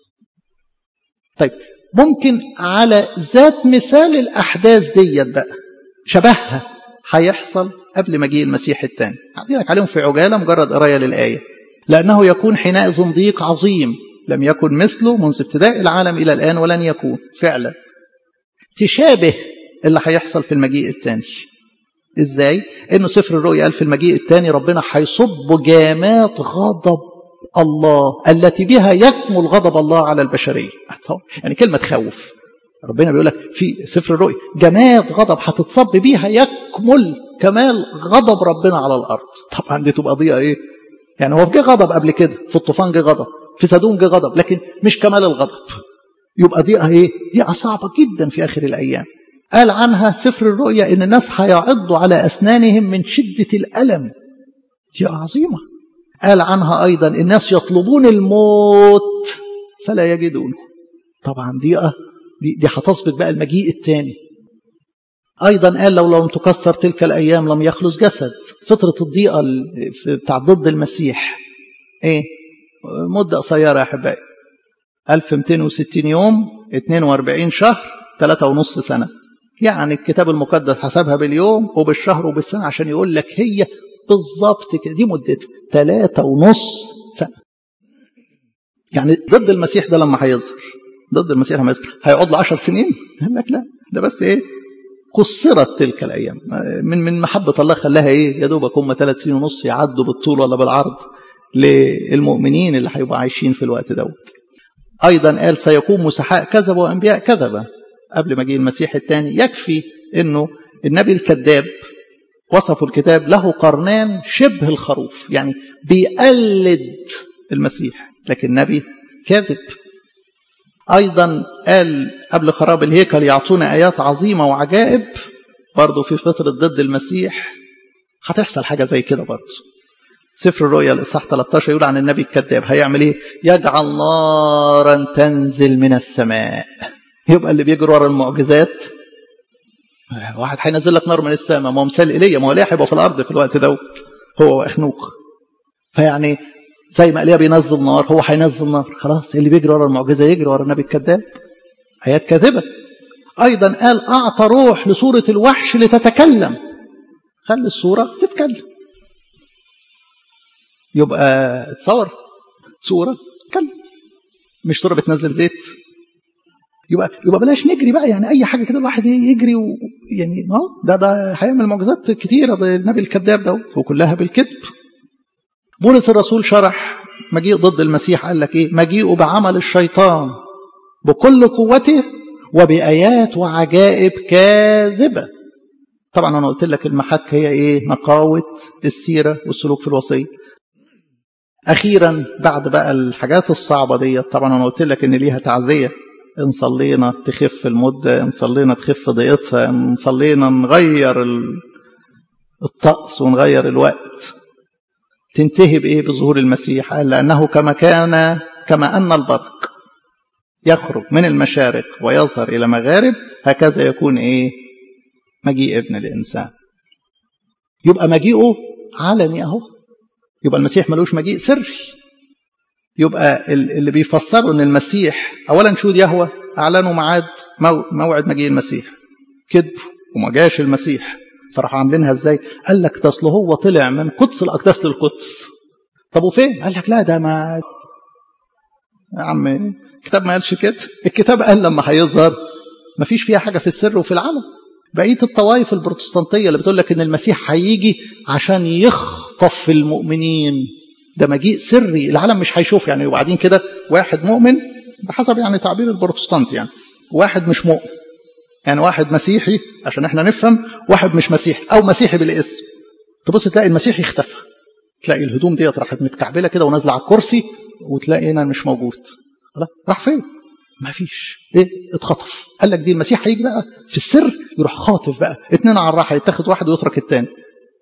طيب ممكن على ذات مثال الأحداث ديت بقى شبهها هيحصل قبل مجيء المسيح الثاني هعطي لك عليهم في عجالة مجرد قراية للآية لأنه يكون حينئذ ضيق عظيم لم يكن مثله منذ ابتداء العالم إلى الآن ولن يكون فعلا تشابه اللي هيحصل في المجيء الثاني ازاي انه سفر الرؤيا قال في المجيء الثاني ربنا هيصب جامات غضب الله التي بها يكمل غضب الله على البشريه يعني كلمه تخوف ربنا بيقول لك في سفر الرؤيا جماد غضب هتتصب بيها يكمل كمال غضب ربنا على الارض طبعا دي تبقى ضيقه ايه يعني هو جه غضب قبل كده في الطوفان جه غضب في سدوم جه غضب لكن مش كمال الغضب يبقى ضيقه ايه ضيقه صعبه جدا في اخر الايام قال عنها سفر الرؤيا ان الناس هيعضوا على اسنانهم من شده الالم دي عظيمه قال عنها ايضا الناس يطلبون الموت فلا يجدونه طبعا ضيقه دي, دي هتثبت بقى المجيء الثاني ايضا قال لو لم تكسر تلك الايام لم يخلص جسد فتره الضيقه بتاع ضد المسيح ايه مده قصيره يا احبائي 1260 يوم 42 شهر 3 ونص سنه يعني الكتاب المقدس حسبها باليوم وبالشهر وبالسنة عشان يقول لك هي بالظبط كده دي مدتها ثلاثة ونص سنة يعني ضد المسيح ده لما هيظهر ضد المسيح لما يظهر هيقعد له 10 سنين يقول لك لا ده بس ايه قصرت تلك الايام من من محبه الله خلاها ايه يا دوبك هم ثلاث سنين ونص يعدوا بالطول ولا بالعرض للمؤمنين اللي هيبقوا عايشين في الوقت دوت ايضا قال سيكون مسحاء كذب وانبياء كذبه قبل مجيء المسيح الثاني يكفي انه النبي الكذاب وصفوا الكتاب له قرنان شبه الخروف يعني بيقلد المسيح لكن نبي كاذب ايضا قال قبل خراب الهيكل يعطونا ايات عظيمه وعجائب برضه في فتره ضد المسيح هتحصل حاجه زي كده برضه سفر الرؤيا الاصحاح 13 يقول عن النبي الكذاب هيعمل ايه يجعل نارا تنزل من السماء يبقى اللي بيجري ورا المعجزات واحد هينزل لك نار من السماء ما هو مثال ايليا ما هو ليه هيبقى في الارض في الوقت دوت هو واخنوخ فيعني زي ما ايليا بينزل نار هو هينزل نار خلاص اللي بيجري ورا المعجزه يجري ورا النبي الكذاب ايات كاذبه ايضا قال اعطى روح لصوره الوحش لتتكلم خلي الصوره تتكلم يبقى تصور صوره تتكلم مش صوره بتنزل زيت يبقى يبقى بلاش نجري بقى يعني اي حاجه كده الواحد يجري ويعني اه ده ده هيعمل معجزات كتيره ده النبي الكذاب دوت وكلها بالكذب بولس الرسول شرح مجيء ضد المسيح قال لك ايه مجيئه بعمل الشيطان بكل قوته وبآيات وعجائب كاذبة طبعا أنا قلت لك المحك هي إيه نقاوة السيرة والسلوك في الوصية أخيرا بعد بقى الحاجات الصعبة دي طبعا أنا قلت لك إن ليها تعزية إن صلينا تخف المدة إن صلينا تخف ضيقتها إن صلينا نغير الطقس ونغير الوقت تنتهي بإيه بظهور المسيح قال لأنه كما كان كما أن البرق يخرج من المشارق ويظهر إلى مغارب هكذا يكون إيه مجيء ابن الإنسان يبقى مجيئه علني أهو يبقى المسيح ملوش مجيء سري يبقى اللي بيفسروا ان المسيح اولا شهود يهوى اعلنوا ميعاد موعد مجيء المسيح كذب وما جاش المسيح فراحوا عاملينها ازاي؟ قال لك ده اصل هو طلع من قدس الاقداس للقدس طب وفين؟ قال لك لا ده ما يا عم الكتاب ما قالش كده الكتاب قال لما هيظهر ما فيش فيها حاجه في السر وفي العلن بقيه الطوائف البروتستانتيه اللي بتقول لك ان المسيح هيجي عشان يخطف المؤمنين ده مجيء سري العالم مش هيشوف يعني وبعدين كده واحد مؤمن بحسب يعني تعبير البروتستانت يعني واحد مش مؤمن يعني واحد مسيحي عشان احنا نفهم واحد مش مسيحي او مسيحي بالاسم تبص تلاقي المسيحي اختفى تلاقي الهدوم ديت راحت متكعبله كده ونازله على الكرسي وتلاقي هنا مش موجود راح فين ما فيش ايه اتخطف قال لك دي المسيح هيجي بقى في السر يروح خاطف بقى اتنين على الراحه يتاخد واحد ويترك التاني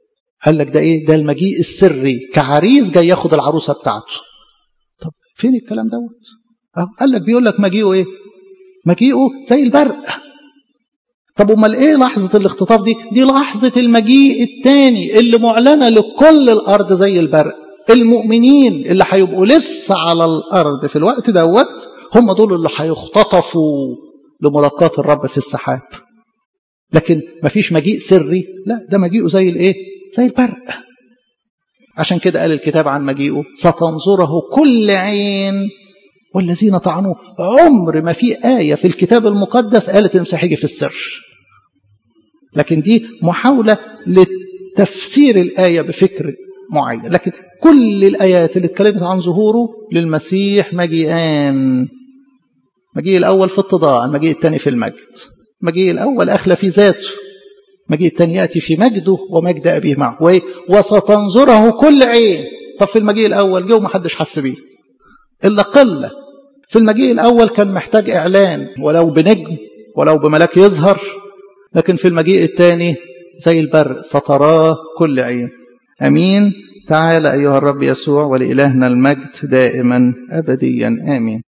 قال لك ده ايه ده المجيء السري كعريس جاي ياخد العروسه بتاعته طب فين الكلام دوت قال لك بيقول لك مجيئه ايه مجيئه زي البرق طب امال ايه لحظه الاختطاف دي دي لحظه المجيء الثاني اللي معلنه لكل الارض زي البرق المؤمنين اللي هيبقوا لسه على الارض في الوقت دوت هم دول اللي هيختطفوا لملاقاة الرب في السحاب لكن مفيش مجيء سري لا ده مجيئه زي الايه زي البرق عشان كده قال الكتاب عن مجيئه ستنظره كل عين والذين طعنوه عمر ما في آية في الكتاب المقدس قالت المسيح يجي في السر لكن دي محاولة لتفسير الآية بفكر معين لكن كل الآيات اللي اتكلمت عن ظهوره للمسيح مجيئان مجيء الأول في التضاع المجيء الثاني في المجد مجيء الأول أخلى في ذاته مجيء الثاني يأتي في مجده ومجد أبيه معه وستنظره كل عين طب في المجيء الأول جو ما حدش حس بيه إلا قلة في المجيء الأول كان محتاج إعلان ولو بنجم ولو بملاك يظهر لكن في المجيء الثاني زي البرق ستراه كل عين أمين تعال أيها الرب يسوع ولإلهنا المجد دائما أبديا آمين